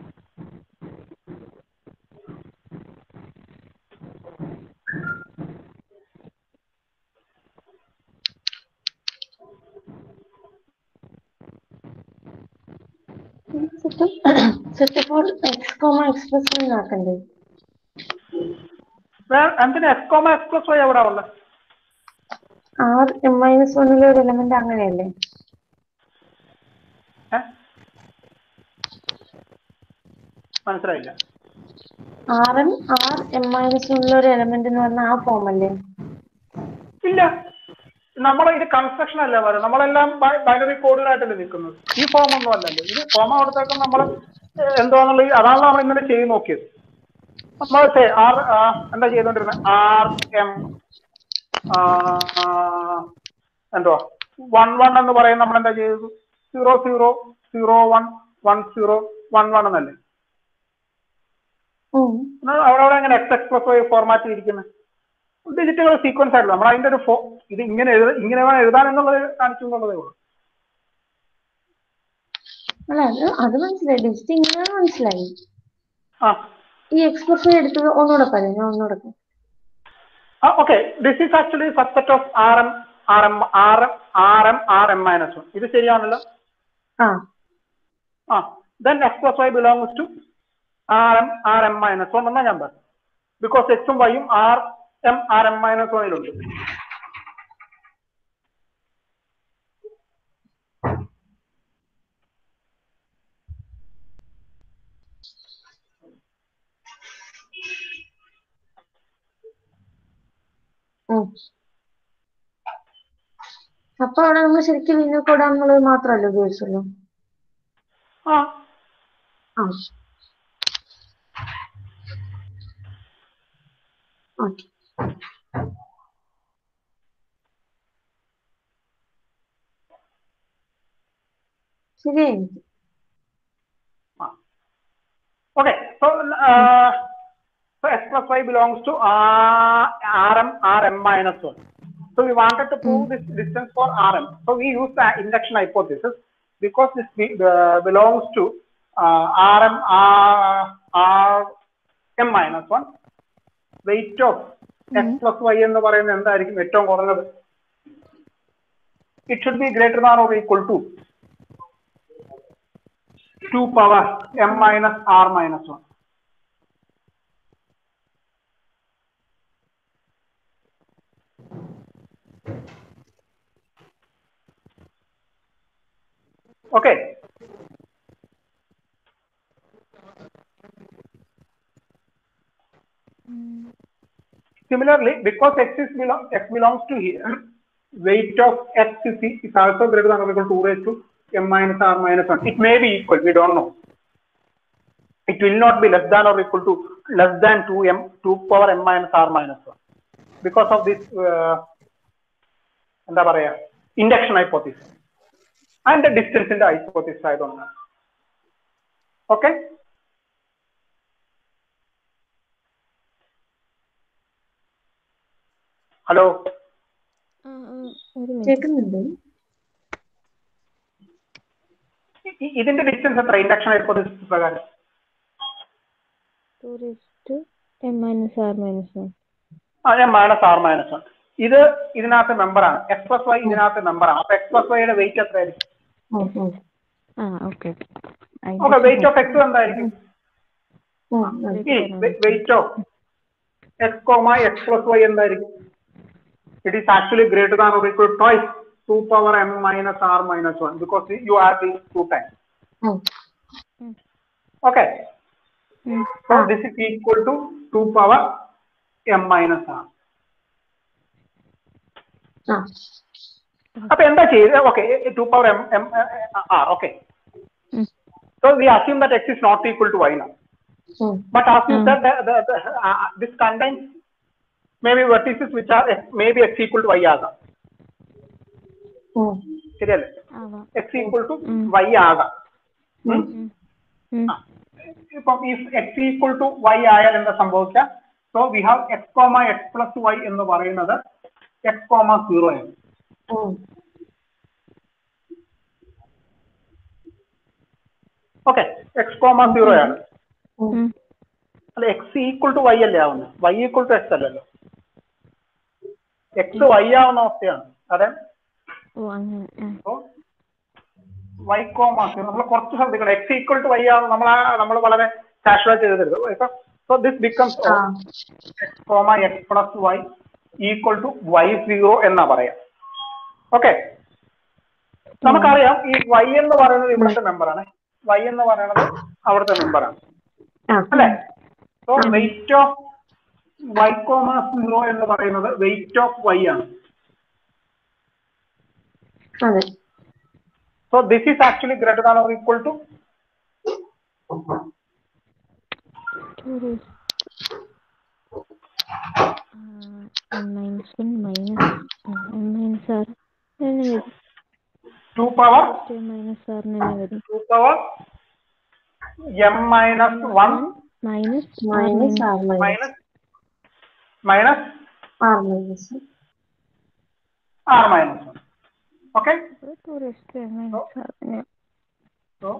set for x comma x plus y ആക്കണ്ടേ എന്തിനാ x comma x plus y എവിടെ ഉള്ളത് ആർ എം മൈനസ് വണ്ണിലെ ഒരു എലമെന്റ് അങ്ങനെയല്ലേ ഏ? മനസ്സിലായില്ല r M r M minus വണ്ണിലെ ഒരു എലമെന്റ് എന്ന് പറഞ്ഞാൽ ആ ഫോം അല്ലേ ഇല്ല നമ്മൾ ഇത് കൺസ്ട്രക്ഷൻ അല്ല പറയുന്നത് നമ്മളെല്ലാം ബൈനറി കോഡുകളായിട്ടല്ലേ നിൽക്കുന്നത് ഈ ഫോം ഒന്നും അല്ലല്ലോ ഇത് ഫോം കൊടുത്തേക്കും നമ്മൾ എന്താണെന്നുള്ള അതാണ് നമ്മൾ ഇന്നലെ ചെയ്ത് നോക്കിയത് നമ്മൾ സേ- ആർ ആ, എന്താ ചെയ്തോണ്ടിരുന്നത് ആർ എം എന്തുവാ വൺ വൺ എന്ന് പറയുന്നത് നമ്മൾ എന്താ ചെയ്തത് zero zero zero one one zero one one എന്നല്ലേ ഉം. എന്നാൽ അവിടെ അവിടെ എങ്ങനെ എക്സ് എക്സ്പ്രസ് വൈ ഫോർമാറ്റിൽ ഇരിക്കുന്നത് ഡിജിറ്റുകൾ സീക്വൻസ് ആയിട്ടുള്ള നമ്മൾ അതിന്റെ ഒരു ഫോ ഇത് ഇങ്ങനെ എഴുത ഇങ്ങനെ വേണം എഴുതാൻ എന്നുള്ളത് കാണിച്ചു എന്നുള്ളതേ ഉള്ളൂ അല്ല അത് അത് മനസ്സിലായി ഡിജിറ്റ് ഇങ്ങനെയാണ് മനസ്സിലായി ആ ഈ എക്സ്പ്രസ് വൈ എടുത്തത് ഒന്നുകൂടെ പറയും ഞാൻ ഒന്നുകൂടെ പറയാം. ആ okay this is actually subset of R M r M r M r M r M minus one ഇത് ശരിയാണല്ലോ ആ ആ then x plus y belongs to R M r M minus one എന്നാ ഞാൻ പറഞ്ഞു ബിക്കോസ് എക്സും വൈയും r M r M minus വണ്ണിലുണ്ട് ഉം. അപ്പൊ അവിടെ നമ്മൾ ശരിക്കും ലീനിയർ കോഡ് ആണെന്നുള്ളത് മാത്രമല്ല ഉപയോഗിച്ചുള്ളൂ ആ ആ ഓക്കെ ശരിയായി എനിക്ക്. Okay, so uh, so x plus y belongs to R, Rm Rm minus one. So we wanted to prove this distance for Rm. So we use the induction hypothesis because this be, uh, belongs to uh, Rm R, Rm minus one. Weight of x plus y എന്ന് പറയുന്നത് എന്തായിരിക്കും ഏറ്റവും കുറഞ്ഞത് it should be greater than or equal to 2 power m minus r minus 1. Okay. Similarly, because x is belong, x belongs to here, weight of x is, is also greater than or equal to 2 raised to m minus r minus 1. It may be equal, we don't know. It will not be less than or equal to less than 2 m 2 power m minus r minus 1. Because of this, uh, എന്താ പറയാ induction hypothesis and ഡിസ്റ്റൻസിന്റെ hypothesis ആയതുകൊണ്ടാണ് okay hello ആ ആ ഒരു minute കേൾക്കുന്നുണ്ട് ഇതിന്റെ distance എത്ര ഇൻഡക്ഷൻ ഹൈപ്പോത്തിസിസ് പ്രകാരം two to m minus r minus one ആ ഞാൻ മൈനസ് ആർ മൈനസ് വൺ ഇത് ഇതിനകത്ത് മെമ്പറാണ് എക്സ് പ്ലസ് വൈ ഇതിനകത്ത് മെമ്പറാണ് അപ്പൊ എക്സ് പ്ലസ് വൈയുടെ വെയിറ്റ് എത്രയായിരിക്കും ഉം, ഉം, ആ okay okay weight of x എന്തായിരിക്കും ഉം, ഉം. ഇനി weight of x comma x plus y എന്തായിരിക്കും it is actually greater than or equal twice two power m minus r minus one because you are the two time ഉം. Okay So this is equal to 2 power m minus r. ആ അപ്പൊ എന്താ ചെയ്യുക okay two power m m r okay ഉം. So we assume that x is not equal to y now ഉം. But as you said, the, the, the, uh, this contains maybe vertices which are maybe x equal to y ആകാം ഉം. ശരിയല്ലേ ആവാം x equal to ഉം. y ആകാം ഉം. ഉം. ഉം. ആ. ഇപ്പം ഈ x equal to y ആയാൽ എന്താ സംഭവിക്കുക so we have x comma x plus y എന്ന് പറയുന്നത് x കോമ സീറോ ആണ് ഉം. ഓക്കെ എക്സ് കോമ സീറോ ആണ് ഉം. അല്ല എക്സ് ഈക്വൽ ടു വൈ അല്ലേ ആവുന്നത് വൈ ഈക്വൽ ടു എക്സ് അല്ലല്ലോ എക്സ് വൈ ആവുന്ന അവസ്ഥയാണ് അതെ ഓ അങ്ങനെ ആ. അപ്പോ y കോമ നമ്മൾ കുറച്ച് ശ്രദ്ധിക്കണം എക്സ് ഈക്വൽ ടു വൈ ആണ് നമ്മൾ നമ്മൾ വളരെ കാഷ്വൽ ചെയ്തത് ഇപ്പൊ സോ ദിസ് ബിക്കംസ് ആ x comma x plus y equal to y zero എന്നാ പറയാം ഓക്കെ നമുക്കറിയാം ഈ y എന്ന് പറയുന്നത് ഇവിടുത്തെ മെമ്പറാണ് y എന്ന് പറയുന്നത് അവിടുത്തെ മെമ്പറാണ് ആ അല്ലേ so weight of y comma zero എന്ന് പറയുന്നത് വെയിറ്റ് ഓഫ് y ആണ് അതെ so this is actually greater than or equal to ഒരു മൈനസ് വൺ മൈനസ് മൈനസ് ആറ് തന്നെ വരും ടു പവർ മൈനസ് ആറിന് തന്നെ വരും two power m minus one minus minus r minus minus minus r minus r minus one okay two raised minus ആറിന് so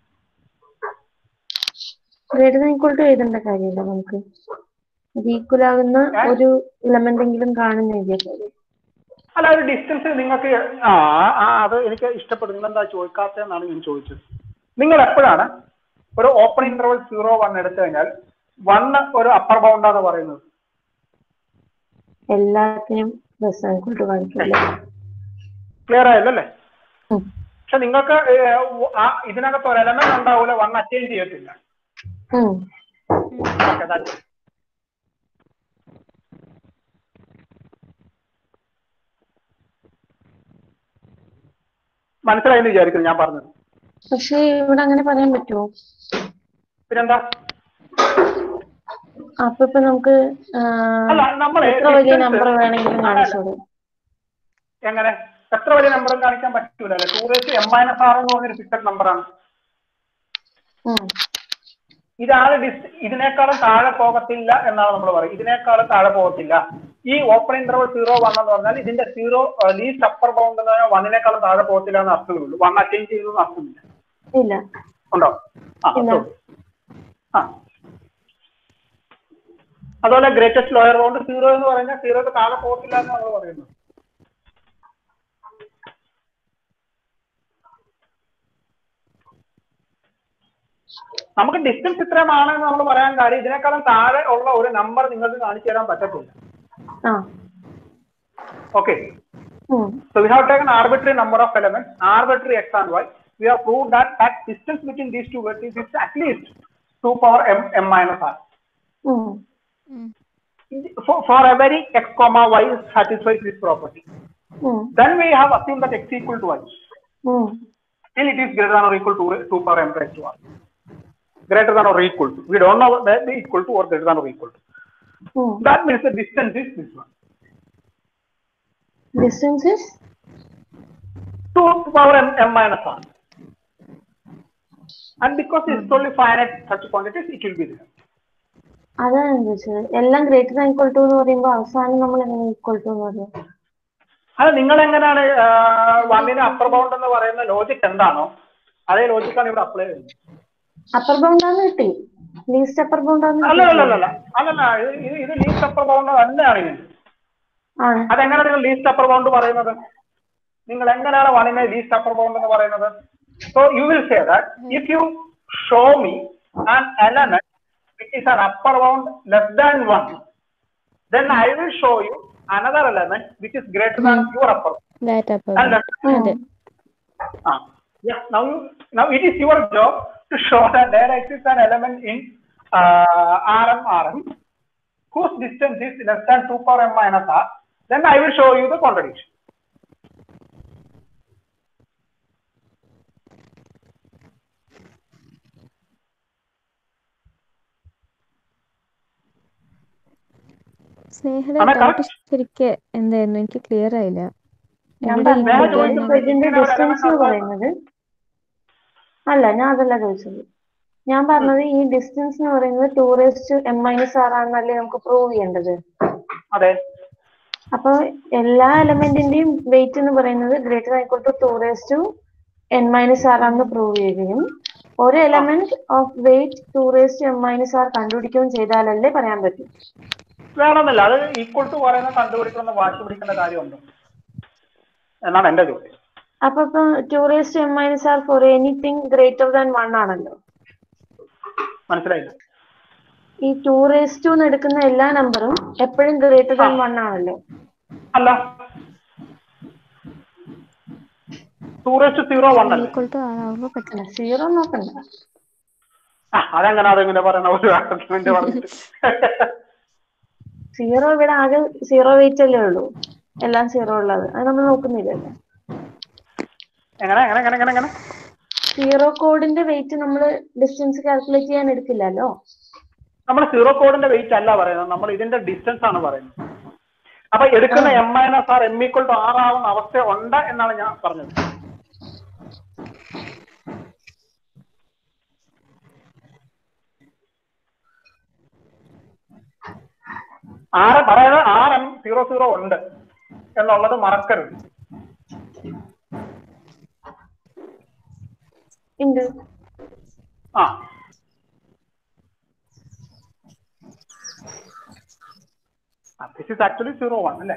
greater than equal to എഴുതേണ്ട കാര്യമില്ല നമുക്ക് ഇത് ഈക്വൽ ആകുന്ന ഒരു എലമെന്റ് എങ്കിലും കാണുന്ന എഴുതിയ കാര്യം അല്ല ഒരു ഡിസ്റ്റൻസ് നിങ്ങൾക്ക് ആ ആ, അത് എനിക്ക് ഇഷ്ടപ്പെടും നിങ്ങൾ എന്താ ചോദിക്കാത്തതെന്നാണ് ഞാൻ ചോദിച്ചത് നിങ്ങൾ എപ്പോഴാണ് ഒരു ഓപ്പൺ ഇന്റർവൽ സീറോ വൺ എടുത്തു കഴിഞ്ഞാൽ വൺ ഒരു അപ്പർ ബൗണ്ടാന്ന് പറയുന്നത് എല്ലാത്തിനും പ്ലസ് ദാൻ ഈക്വൽ ടു കാണിക്കില്ല ക്ലിയർ ആയല്ലേ ഉം. പക്ഷെ നിങ്ങൾക്ക് ഏർ, ആ ഇതിനകത്ത് ഒരു എലമെന്റ് ഉണ്ടാവൂല വൺ അറ്റൈൻ ചെയ്യത്തില്ല ഉം. Okay, that's it. മനസ്സിലായെന്ന് വിചാരിക്കുന്നു ഞാൻ പറഞ്ഞത് പക്ഷേ ഇവിടെ അങ്ങനെ പറയാൻ പറ്റുമോ പിന്നെന്താ അപ്പൊ ഇപ്പൊ നമുക്ക് ആ, അല്ല നമ്മള് എത്ര വലിയ distance- നമ്പർ വേണമെങ്കിലും കാണിച്ചോളൂ എങ്ങനെ എത്ര വലിയ നമ്പറും കാണിക്കാൻ പറ്റൂല അല്ലെ two raise m minus r എന്ന് പറഞ്ഞൊരു ഫിക്സഡ് നമ്പറാണ് ഉം. ഇതാണ് ഡിസ് ഇതിനേക്കാളും താഴെ പോകത്തില്ല എന്നാണ് നമ്മൾ പറയുന്നത് ഇതിനേക്കാളും താഴെ പോകത്തില്ല ഈ ഓപ്പൺ ഇന്റർവൽ സീറോ വൺ എന്ന് പറഞ്ഞാൽ ഇതിന്റെ സീറോ ലീസ്റ്റ് അപ്പർ ബൗണ്ട് എന്ന് പറഞ്ഞാൽ വണ്ണിനേക്കാളും താഴെ പോകത്തില്ല എന്ന് അർത്ഥമേ ഉള്ളൂ വൺ അറ്റൈൻ ചെയ്തു അർത്ഥമില്ല ഇല്ല ഉണ്ടോ ആ ഇല്ല. അത്രേ ഉള്ളൂ. ആ അതുപോലെ ഗ്രേറ്റസ്റ്റ് ലോയർ ബൗണ്ട് സീറോ എന്ന് പറഞ്ഞാൽ സീറോക്ക് താഴെ പോകത്തില്ല എന്ന് നമ്മൾ പറയുന്നു നമുക്ക് ഡിസ്റ്റൻസ് ഇത്രയുമാണെന്ന് നമ്മൾ പറയാൻ കാര്യം ഇതിനേക്കാളും താഴെ ഉള്ള ഒരു നമ്പർ നിങ്ങൾക്ക് കാണിച്ചു തരാൻ പറ്റത്തില്ല ആ ഓക്കെ ഉം. So we have taken arbitrary number of elements, arbitrary x and y. We have proved that that distance between these two vertices is at least 2 power m, m minus r. ഉം. For, for every x comma y satisfies this property. ഉം. Then we have assumed that x equal to y. ഉം. Till it is greater than or equal to 2 power m raised to r. Greater than or equal to. We don't know that the equal to or greater than or equal to. ഉം. That means the distance is this one. Distance is 2 power m, m minus r. And because it's only finite such quantities, it will be there. അതാണ് ഞാൻ ചോദിച്ചത് എല്ലാം greater than equal to എന്ന് പറയുമ്പോൾ അവസാനം നമ്മൾ എങ്ങനെ ഈക്വൽ ടു എന്ന് പറയും അത് നിങ്ങൾ എങ്ങനെയാണ് വണ്ണിന് അപ്പർ ബൗണ്ട് എന്ന് പറയുന്ന ലോജിക് എന്താണോ അതേ ലോജിക്കാണ് ഇവിടെ അപ്ലൈ ചെയ്യുന്നത് അപ്പർ ബൗണ്ടാന്ന് കിട്ടി ലീസ്റ്റ് അപ്പർ ബൗണ്ടാന്ന് അല്ല അല്ല അല്ല അല്ലല്ല ഇത് ഇത് ഇത് ലീസ്റ്റ് അപ്പർ ബൗണ്ട് തന്നെയാണ് ഇതിന് ആണ് അതെങ്ങനെ നിങ്ങൾ ലീസ്റ്റ് അപ്പർ ബൗണ്ട് പറയുന്നത് നിങ്ങൾ എങ്ങനെയാണ് വണ്ണിനെ ലീസ്റ്റ് അപ്പർ ബൗണ്ട് എന്ന് പറയുന്നത് so you will say that if you show me an element which is an upper bound less than one then I will show you another element which is greater than your upper bound. That അപ്പോൾ And that's അതെ Ah, yeah. Now you now it is your job to show that there exists an element in uh, Rm Rm whose distance is less than 2 power m minus r. Then I will show you the contradiction. സ്നേഹയുടെ Am I doubt correct? ശരിക്ക് എന്തായിരുന്നു എനിക്ക് clear ആയില്ല ഞാൻ എവിടെ ഈ പറഞ്ഞത് ചോദിച്ചത് began ഇതിന്റെ ഇതിന്റെ ഒരു ഡിസ്റ്റൻസ് എന്ന് element പറയുന്നത് അല്ല ഞാൻ അതല്ല ചോദിച്ചത് ഞാൻ പറഞ്ഞത് ഈ ഡിസ്റ്റൻസ് എന്ന് പറയുന്നത് to raised M minus R ആണെന്നല്ലേ നമുക്ക് പ്രൂവ് ചെയ്യേണ്ടത് അതെ അപ്പൊ എല്ലാ എലമെന്റിന്റെയും വെയിറ്റ് എന്ന് പറയുന്നത് ഗ്രേറ്റർ ആയിക്കോൾ to two raise to n minus r ആണെന്ന് പ്രൂവ് ചെയ്യുകയും ഒരു element of weight two raise to m minus r കണ്ടുപിടിക്കുകയും ചെയ്താലല്ലേ പറയാൻ പറ്റും വേണമെന്നില്ല അത് ഈക്വൽ ടു പറയുന്ന കണ്ടുപിടിക്കുന്ന വാശി പിടിക്കേണ്ട കാര്യമുണ്ട് എന്നാണ് എന്റെ ചോദ്യം അപ്പൊ ഇപ്പൊ two raise to m minus r for anything greater than one ആണല്ലോ മനസ്സിലായില്ല ഈ ടു റേസ് ടു എടുക്കുന്ന എല്ലാ നമ്പറും എപ്പോഴും ഗ്രേറ്റർ ദാൻ വൺ ആണല്ലോ അല്ല ടൂറിസ്റ്റ് സീറോ വൺ അല്ലേ ഈക്വൽ ടു ആറാവുമ്പോ പറ്റില്ല സീറോ നോക്കണ്ട ആ, അതെങ്ങനെ അതെങ്ങനെ പറയണ ഒരു ആർഗ്യുമെന്റ് പറഞ്ഞിട്ട് സീറോ ഇവിടെ ആകെ സീറോ വെയിറ്റ് അല്ലേ ഉള്ളൂ എല്ലാം സീറോ ഉള്ളത് അത് നമ്മൾ നോക്കുന്നില്ലല്ലോ എങ്ങനെ എങ്ങനെ എങ്ങനെ എങ്ങനെ എങ്ങനെ സീറോ കോഡിന്റെ വെയിറ്റ് നമ്മൾ ഡിസ്റ്റൻസ് കാൽക്കുലേറ്റ് ചെയ്യാൻ എടുക്കില്ലല്ലോ നമ്മൾ സീറോ കോഡിന്റെ വെയിറ്റ് അല്ല പറയുന്നത് നമ്മൾ ഇതിന്റെ ഡിസ്റ്റൻസ് ആണ് പറയുന്നത് അപ്പൊ എടുക്കുന്ന m minus R m equal to r ആവുന്ന അവസ്ഥ ഉണ്ട് എന്നാണ് ഞാൻ പറഞ്ഞത് ആറ് പറയുന്നത് ആർ എം സീറോ സീറോ ഉണ്ട് എന്നുള്ളത് മറക്കരുത് ഉണ്ട് ആ this is actually zero one അല്ലേ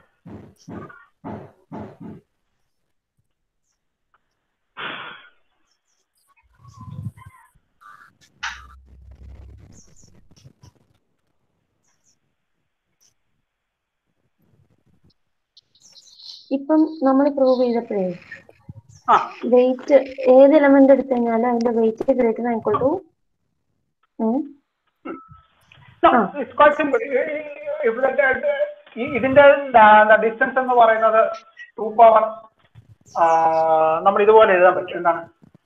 ഇപ്പം നമ്മൾ പ്രൂവ് ചെയ്തപ്പോഴേ ആ വെയിറ്റ് ഏത് എലമെന്റ് എടുത്തു കഴിഞ്ഞാലും അതിന്റെ വെയിറ്റ് ഗ്രേറ്റർ ആയിക്കോൾ ടു No, ആ. it's quite simple. If that, that- ഈ- ഇതിന്റെ ഡിസ്റ്റൻസ് എന്ന് പറയുന്നത് ടു പവർ നമ്മൾ ഇതുപോലെ എഴുതാൻ പറ്റും എന്താണ്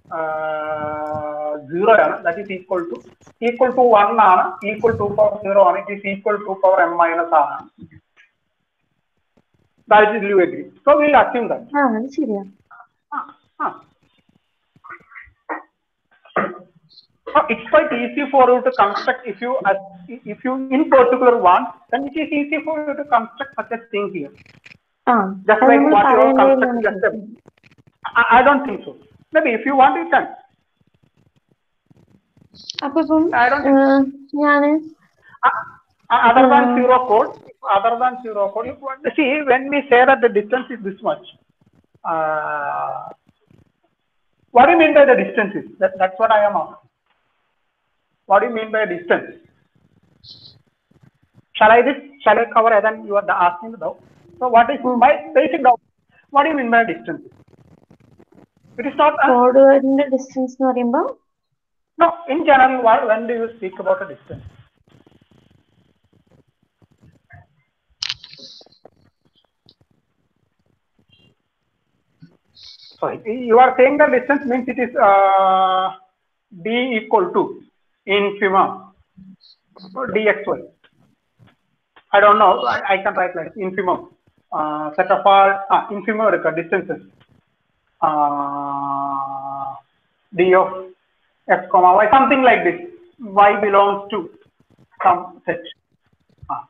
സീറോ ആണ് that is equal to equal to one ആണ് ഈക്വൽ ടു പവർ സീറോ ആണ് it is equal to power m minus ആണ് that is you agree so will assume that ആ അത് ശരിയാ Ah. So it's quite easy for you to construct if you as if you in particular want, then it is easy for you to construct such a thing here. ആ Just അത് like നമ്മൾ what you have പറയേണ്ടതെന്ന് constructed just a, I, I don't think so. Maybe if you want you can. അപ്പൊ ഇപ്പം I don't ഏഹ്, ഞാന് Uh, uh, other than zero code, other than zero code, you want to see when we say that the distance is this much. Uh, what do you mean by the distances? That, that's what I am asking. What do you mean by distance? Shall I this? Shall I cover as you are the- asking the doubt? So what is my basic doubt? What do you mean by distance? It is not. A, കോഡുവേർഡിന്റെ distance എന്ന് പറയുമ്പോൾ no, in general, why- when do you speak about a distance? So you are saying the distance means it is uh, d equal to infimum or dxy. I don't know. I, I can write like infimum. Uh, set of all uh, infimum എടുക്കുക, distances. Uh, d of x comma y something like this. Y belongs to some set. Uh,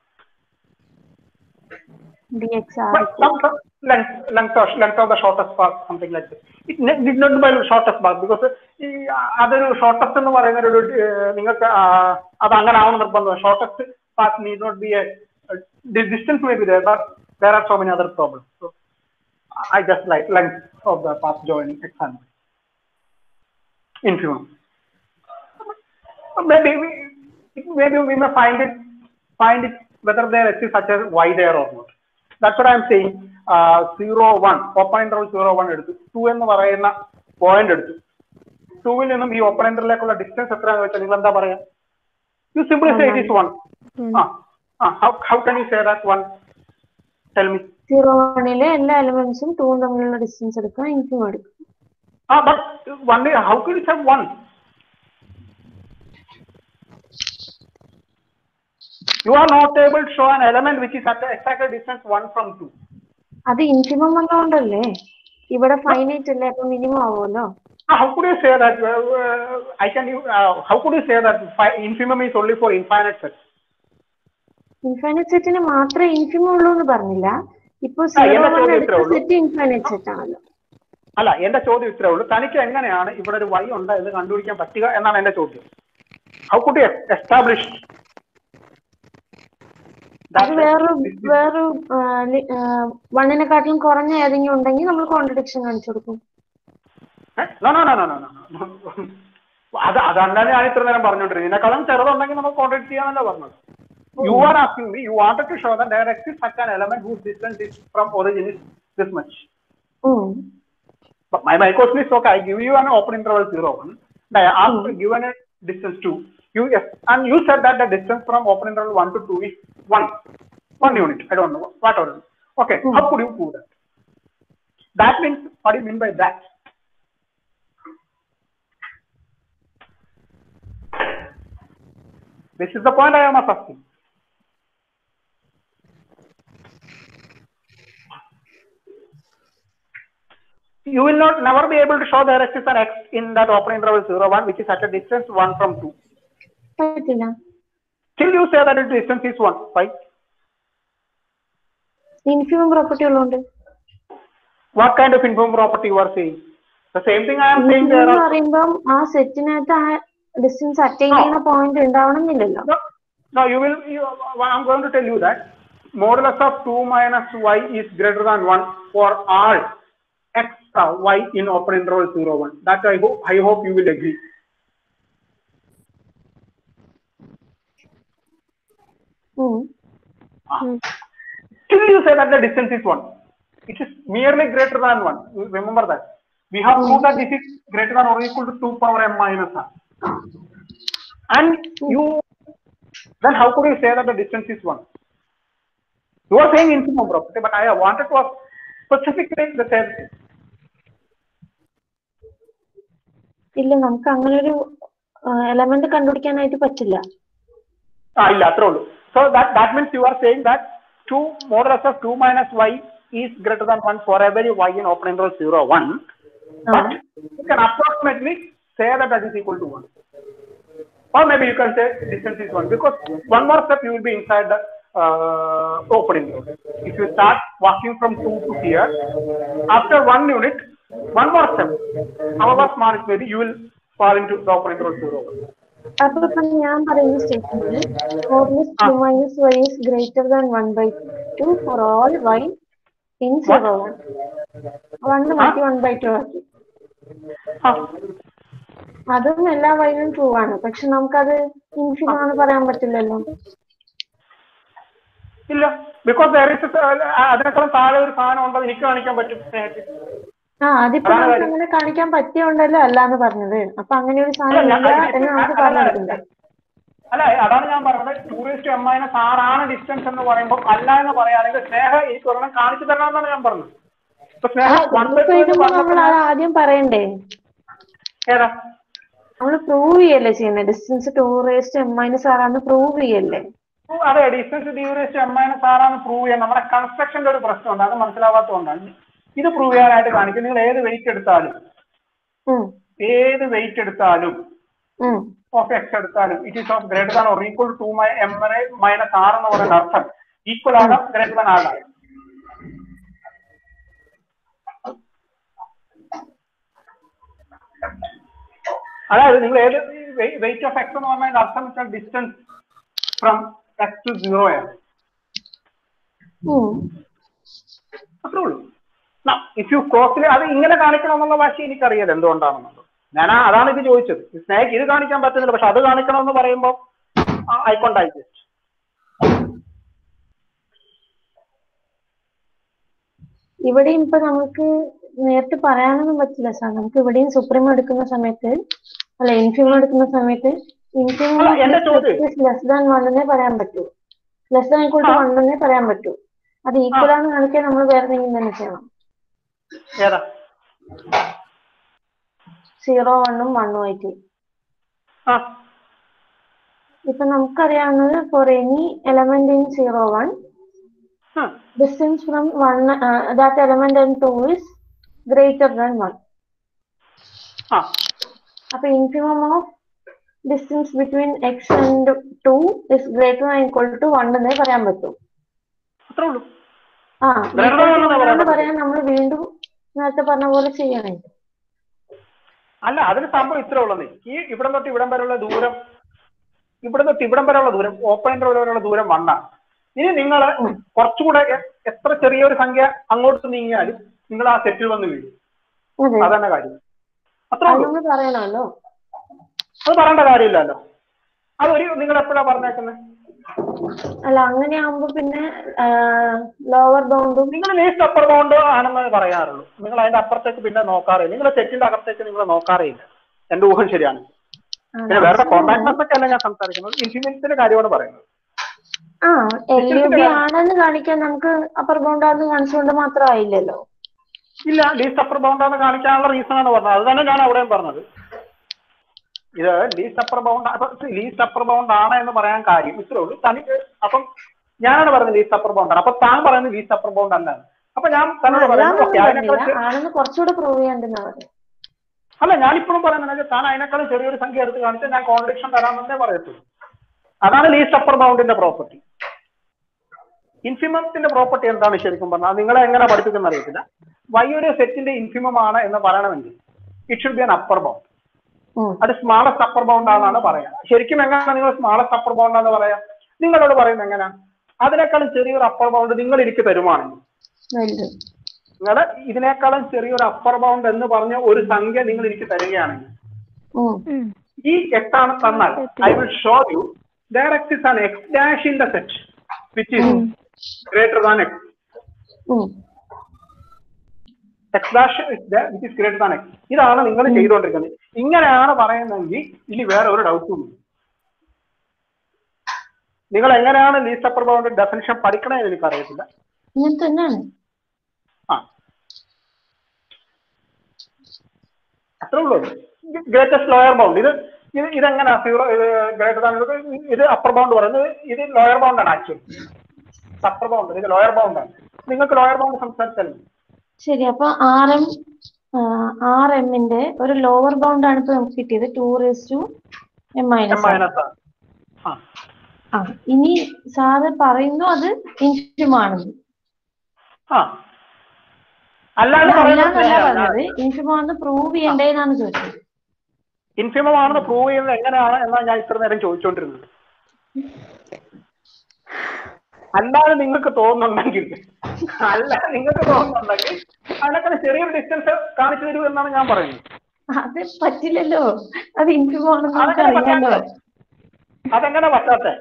d x r but some, some length, length, of, length of the shortest path, something like this. It ne- did not by shortest path because ഈ അതൊരു shortest എന്ന് പറയുന്ന ഒരു ഏഹ്, നിങ്ങൾക്ക് ആ, അത് അങ്ങനെ ആവണം നിർബന്ധം shortest path need not be a distance may be there but there are so many other problems so I just like length of the path joining x and y. infimum maybe we, maybe we may find it find it whether there exists such as y there or not that's what i'm saying uh, 0 1 open interval zero one എടുത്തു ടു എന്ന് പറയുന്ന point എടുത്തു ടൂവിൽ നിന്നും ഈ open ഇന്ററിലേക്കുള്ള distance എത്രയാണെന്ന് വെച്ചാൽ നിങ്ങൾ എന്താ പറയാ you simply say it is one how can you say that one tell me zero വണ്ണിലെ എല്ലാ എലമെന്റ്സും ടൂവും തമ്മിലുള്ള ഡിസ്റ്റൻസ് എടുക്കുക ഇൻഫിം എടുക്കുക Ah, but one day, how could it have one? you are not able to show an element which is at the exact distance 1 from 2. അത് infimum വന്നോണ്ടല്ലേ ഇവിടെ finite അല്ലേ അപ്പൊ മിനിമം ആവുമല്ലോ Now, how could you say that? Uh, uh, I can. Uh, how could you say that fi- infimum is only for infinite sets? Infinite സെറ്റിന് മാത്രമേ infimum ഉള്ളൂ എന്ന് പറഞ്ഞില്ല ഇപ്പൊ ആ, സീറോ എന്റെ വൺ ചോദ്യം എടുത്ത ഇത്രേ ഉള്ളൂ. സെറ്റ് ഇൻഫൈനൈറ്റ് സെറ്റ് ആണല്ലോ അല്ല എന്റെ ചോദ്യം ഇത്രേ ഉള്ളൂ തനിക്ക് എങ്ങനെയാണ് ഇവിടെ ഒരു വഴി ഉണ്ട് എന്ന് കണ്ടുപിടിക്കാൻ പറ്റുക എന്നാണ് എന്റെ ചോദ്യം ഹൗ കുഡ് എസ്റ്റാബ്ലിഷ് അത് വേറൊരു വേറൊരു വണ്ണിനെക്കാട്ടിലും കുറഞ്ഞ ഏതെങ്കിലും ഉണ്ടെങ്കിൽ നമ്മൾ കോൺട്രഡിക്ഷൻ കാണിച്ചു കൊടുക്കും no no no no no അത് അതല്ലാതെ ഞാൻ ഇത്ര നേരം പറഞ്ഞോണ്ടിരുന്നത് ഇതിനെക്കാളും ചെറുതുണ്ടെങ്കിൽ നമുക്ക് കോൺടാക്ട് ചെയ്യാന്നല്ല പറഞ്ഞത് you are asking me you wanted to show that there exists such an element whose distance is from origin is this much ഉം. But my, my question is okay, I give you an open interval 0, 1. And I ask given a distance 2. You yes, and you said that the distance from open interval 1 to 2 is 1. One unit. I don't know. Whatever. Okay. How could you prove that? That means what do you mean by that? This is the point I am asking. you will not never be able to show there exists an x in that open interval 0 1 which is at a distance 1 from 2 പറ്റില്ല till you say that its distance is 1 why infimum property ഉള്ളതുകൊണ്ട് what kind of inform property you are saying the same thing i am saying infimum there എന്ന് also. പറയുമ്പം ആ സെറ്റിനകത്ത് ആ distance attain ചെയ്യുന്ന point ഉണ്ടാവണമെന്നില്ലല്ലോ no, no you will you, i'm going to tell you that modulus of 2 minus y is greater than 1 for all x uh, y in open interval 0 1 that i hope i hope you will agree ഉം. Still you say that the distance is 1. It is merely greater than 1. You Remember that. We have proved that this is greater than or equal to 2 power m minus r. And you, then how could you say that the distance is 1? You are saying infimum property, but I wanted to ask specifically the same thing. ഇല്ല നമുക്ക് അങ്ങനെ ഒരു element കണ്ടുപിടിക്കാനായിട്ട് പറ്റില്ല Ah, illa, അത്രേ ഉള്ളൂ. So that, that means you are saying that 2 modulus of 2 minus y is greater than 1 for every y in open interval 0, 1. But you can approximately say that that is equal to 1. Or maybe you can say distance is 1 because one more step you will be inside the uh, open interval. If you start walking from 2 to here, after one unit, one more step, however small it may be, you will fall into the open interval 0, 1. അപ്പൊ ഇപ്പൊ ഞാൻ പറയുന്ന statement modulus two minus y is greater than one by two for all y in zero one one മാറ്റി one by two ആക്കി Ah. അതും എല്ലാ വൈനും true ആണ് പക്ഷെ നമുക്കത് ഇൻഫിമം ആണ് പറയാൻ പറ്റില്ലല്ലോ ഇല്ല ബിക്കോസ് there is a- ആ, അതിനേക്കാളും താഴെ ഒരു സാധനം ഉണ്ടെന്ന് എനിക്ക് കാണിക്കാൻ പറ്റും നേരിട്ട്. ആ അതിപ്പോ അതാണ് നമുക്ക് കാര്യം. അങ്ങനെ കാണിക്കാൻ പറ്റിയോണ്ടല്ലോ അല്ല എന്ന് പറഞ്ഞത് അപ്പൊ അങ്ങനെ ഒരു അല്ല, സാധനം ഞാൻ- ഇല്ല എന്ന് നമുക്ക് പറഞ്ഞു കൊടുക്കണ്ട അല്ല അതാണ് ഞാൻ പറഞ്ഞത് ടൂറിസ്റ്റ് എം മൈനസ് ആറാണ് ഡിസ്റ്റൻസ് എന്ന് പറയുമ്പോൾ അല്ല എന്ന് പറയുകയാണെങ്കിൽ സ്നേഹ എനിക്ക് ഒരെണ്ണം കാണിച്ചു തരണമെന്നാണ് ഞാൻ പറഞ്ഞത് ഇപ്പൊ സ്നേഹ വൺ ബൈ ഇപ്പൊ എഴുതുമ്പോ നമ്മൾ അത് ആദ്യം പറയണ്ടേ ഏതാ നമ്മൾ പ്രൂവ് ചെയ്യല്ലേ ചെയ്യുന്നത് distance two raised M minus ആറാന്ന് പ്രൂവ് ചെയ്യല്ലേ ഓ, അതെ ഡിസ്റ്റൻസ് ഡ്യൂറേഷൻ എം മൈനസ് ആറാന്ന് പ്രൂവ് ചെയ്യാൻ നമ്മുടെ കൺസ്ട്രക്ഷന്റെ ഒരു പ്രശ്നമുണ്ട് അത് മനസ്സിലാവാത്തതുകൊണ്ടാണ് ഇത് പ്രൂവ് ചെയ്യാനായിട്ട് കാണിക്കും നിങ്ങൾ ഏത് വെയിറ്റ് എടുത്താലും ഉം ഏത് വെയിറ്റ് എടുത്താലും ഉം ഓഫ് എക്സ് എടുത്താലും it is of greater than or equal to my m minus r എന്ന് പറയുന്ന അർത്ഥം ഈക്വൽ ആണ് ഗ്രേറ്റർ ദാൻ ആറാണ് അതായത് നിങ്ങൾ ഏത് വെയിറ്റ് ഓഫ് എക്സ് എന്ന് പറഞ്ഞാൽ അർത്ഥം വെച്ചാൽ distance from x to zero ആണ് ഉം അത്രേ ഉള്ളൂ ഇഫ് യു ക്രോസിൽ അത് ഇങ്ങനെ കാണിക്കണം എന്നുള്ള വാശി എനിക്കറിയാം എന്തുകൊണ്ടാണെന്നുള്ളത് ഞാൻ ആ- അതാണ് ഇത് ചോദിച്ചത് സ്നേഹ് ഇത് കാണിക്കാൻ പറ്റുന്നില്ല പക്ഷെ അത് കാണിക്കണമെന്ന് പറയുമ്പോൾ ആയിക്കൊണ്ടായി ജസ്റ്റ് ഇവിടെയും ഇപ്പൊ നമുക്ക് നേരത്തെ പറയാനൊന്നും പറ്റില്ല സാർ നമുക്ക് ഇവിടെയും സുപ്രീം എടുക്കുന്ന സമയത്ത് അല്ല ഇൻഫിമം എടുക്കുന്ന സമയത്ത് ഇൻഫിമം അല്ല, എന്റെ ചോദ്യം- ലെസ് ദാൻ വണ്ണെന്നേ പറയാൻ പറ്റൂ ലെസ് ദാൻ ഈക്വൾ ടു ആ. വണ്ണെന്നേ പറയാൻ പറ്റൂ അത് ഈക്വൽ ആണെന്ന് കാണിക്കാൻ നമ്മൾ വേറെ എന്തെങ്കിലും തന്നെ ചെയ്യണം ഏതാ സീറോ വണ്ണും വണ്ണും ആയിട്ട് ആ ഇപ്പൊ നമുക്കറിയാവുന്നത് for any element in zero one ആ distance from one uh, that element and two is greater than one. ആ അപ്പൊ infimum of distance between x and 2 is greater than or equal to 1 എന്നേ പറയാൻ പറ്റൂ അത്രേ ഉള്ളൂ ആ Greater than one എന്നേ പറയാൻ എന്ന് പറ്റൂ. പറയാൻ നമ്മൾ വീണ്ടും നേരത്തെ പറഞ്ഞ പോലെ ചെയ്യണേ അല്ല അതിന് സംഭവം ഇത്രേ ഉള്ളത് ഈ ഇവിടം തൊട്ട് ഇവിടം വരെയുള്ള ദൂരം ഇവിടെ തൊട്ട് ഇവിടം വരെയുള്ള ദൂരം ഓപ്പൺ ഇന്റർവൽ വരെയുള്ള ദൂരം വണ്ണാണ് ഇനി നിങ്ങൾ കുറച്ചുകൂടെ എ- എത്ര ചെറിയൊരു സംഖ്യ അങ്ങോട്ട് നീങ്ങിയാലും നിങ്ങൾ ആ സെറ്റിൽ വന്ന് വീഴും അതെ അതന്നെ കാര്യം അത്രേ അത് ഉള്ളൂ നമ്മൾ പറയണമല്ലോ അത് പറയേണ്ട കാര്യമില്ലല്ലോ അതൊരു നിങ്ങൾ എപ്പോഴാ പറഞ്ഞേക്കുന്നത് അല്ല അങ്ങനെയാകുമ്പോ പിന്നെ ലോവർ ബൗണ്ടും നിങ്ങൾ ലീസ്റ്റ് അപ്പർ ബൗണ്ട് ആണെന്ന് പറയാറുള്ളൂ നിങ്ങൾ അതിന്റെ അപ്പുറത്തേക്ക് പിന്നെ നോക്കാറില്ല നിങ്ങൾ സെറ്റിന്റെ അകത്തേക്ക് നിങ്ങൾ നോക്കാറില്ല എന്റെ ഊഹം ശരിയാണ് പിന്നെ വേറെ കോമ്പാക്ട്നെസ് ഒക്കെ അല്ല ഞാൻ സംസാരിക്കുന്നത് ഇൻഫിനിറ്റിന്റെ കാര്യമാണ് പറയുന്നത് ആ എൽ യു ബി ആണെന്ന് കാണിക്കാൻ നമുക്ക് അപ്പർ ബൗണ്ടാന്ന് കാണിച്ചുകൊണ്ട് മാത്രമായില്ലല്ലോ ഇല്ല ലീസ്റ്റ് അപ്പർ ബൗണ്ട് ആണ് കാണിക്കാനുള്ള റീസൺ ആണ് പറഞ്ഞത് അത് തന്നെ ഞാൻ അവിടെയും പറഞ്ഞത് ഇത് ലീസ്റ്റ് അപ്പർ ബൗണ്ട് അപ്പൊ ലീസ്റ്റ് അപ്പർ ബൗണ്ട് ആണ് എന്ന് പറയാൻ കാര്യം ഇത്രേ ഉള്ളൂ തനിക്ക് അപ്പം ഞാനാണ് പറയുന്നത് ലീസ്റ്റ് അപ്പർ ബൗണ്ട് ആണ് അപ്പൊ താൻ പറയുന്നത് ലീസ്റ്റ് അപ്പർ ബൗണ്ട് അല്ല അപ്പൊ ഞാൻ തന്നോട് പറയുന്നത് അല്ലാന്നൊന്നും ഓക്കെ പറഞ്ഞില്ല അതിനെക്കുറിച്ച് ആണെന്ന് കുറച്ചുകൂടെ പ്രൂവ് ചെയ്യാണ്ടെന്നാ പറയുന്നത് അല്ല ഞാനിപ്പോഴും പറയുന്നത് താൻ അതിനേക്കാളും ചെറിയൊരു സംഖ്യ എടുത്ത് കാണിച്ചാൽ ഞാൻ കോൺട്രഡിക്ഷൻ തരാമെന്നേ പറയത്തുള്ളൂ അതാണ് ലീസ്റ്റ് അപ്പർ ബൗണ്ടിന്റെ പ്രോപ്പർട്ടി ഇൻഫിമത്തിന്റെ പ്രോപ്പർട്ടി എന്താണ് ശരിക്കും പറഞ്ഞാൽ നിങ്ങളെ എങ്ങനെ പഠിപ്പിക്കുന്ന അറിയത്തില്ല വൈ ഒരു സെറ്റിന്റെ ഇൻഫിമം ആണ് എന്ന് പറയണമെങ്കിൽ it should be an upper bound ഉം. അത് സ്മാളസ്റ്റ് അപ്പർ ബൗണ്ട് ആണെന്നാണ് പറയാ ശരിക്കും എങ്ങനെയാണ് നിങ്ങൾ സ്മാളസ്റ്റ് അപ്പർ ബൗണ്ട് എന്ന് പറയാ നിങ്ങളോട് പറയുന്നത് എങ്ങനെയാ അതിനേക്കാളും ചെറിയൊരു അപ്പർ ബൗണ്ട് നിങ്ങൾ എനിക്ക് തരുവാണെങ്കിൽ വലുത് നിങ്ങൾ ഇതിനേക്കാളും ചെറിയൊരു അപ്പർ ബൗണ്ട് എന്ന് പറഞ്ഞ ഒരു സംഖ്യ നിങ്ങൾ എനിക്ക് തരികയാണെങ്കിൽ ഉം. ഉം. ഈ എട്ടാണ് തന്നാൽ I will show you there exists an x dash in the set which is greater than x ഉം. X dash which is greater than x ഇതാണ് നിങ്ങൾ ചെയ്തുകൊണ്ടിരിക്കുന്നത് ഇങ്ങനെയാണ് പറയുന്നതെങ്കിൽ ഇനി വേറെ ഒരു ഡൗട്ടും ഇല്ല നിങ്ങൾ എങ്ങനെയാണ് ലീസ്റ്റ് അപ്പർ ബൗണ്ട് ഡെഫിനിഷൻ പഠിക്കണമെന്ന് എനിക്ക് അറിയത്തില്ല ഇങ്ങനെ തന്നെയാണ് ആ അത്രേ ഉള്ളൂ ഗ്രേറ്റസ്റ്റ് ലോയർ ബൗണ്ട് ഇത് ഇത് ഇതെങ്ങനെയാ സീറോ ഇത് ഗ്രേറ്റർ ദാൻ ഇത് അപ്പർ ബൗണ്ട് പറയുന്നത് ഇത് ലോയർ ബൗണ്ട് ആണ് ആക്ച്വലി അപ്പർ ബൗണ്ട് ഇത് ലോയർ ബൗണ്ട് ആണ് നിങ്ങൾക്ക് ലോയർ ബൗണ്ട് സംസാരിച്ചല്ലേ ശരി അപ്പൊ ആർ എം ആർ എമ്മിന്റെ ഒരു ലോവർ ബൗണ്ട് ആണ് ഇപ്പൊ നമുക്ക് കിട്ടിയത് two raise to m M minus minus ആണ് ആ ആ ഇനി സാറ് പറയുന്നു അത് ഇൻഫിം ആണെന്ന് ആ അല്ലാതെ അല്ലാന്നല്ല പറഞ്ഞത് ഇൻഫിം ആണെന്ന് പ്രൂവ് ചെയ്യണ്ടേന്നാണ് ചോദിച്ചത് ഇൻഫിമം ആണെന്ന് പ്രൂവ് ചെയ്യുന്നത് എങ്ങനെയാണ് എന്നാണ് ഞാൻ ഇത്ര നേരം ചോദിച്ചുകൊണ്ടിരുന്നത് അല്ലാതെ നിങ്ങൾക്ക് തോന്നുന്നുണ്ടെങ്കിൽ അല്ലാതെ നിങ്ങൾക്ക് തോന്നുന്നുണ്ടെങ്കിൽ അതിനൊക്കെ ചെറിയൊരു ഡിസ്റ്റൻസ് കാണിച്ചു തരൂ എന്നാണ് ഞാൻ പറയുന്നത് അത് പറ്റില്ലല്ലോ അത് ഇൻഫിം ആണെന്ന് നമുക്ക് അതെങ്ങനെ അറിയാലോ പറ്റാത്തെ? അതെങ്ങനെ പറ്റാത്തെ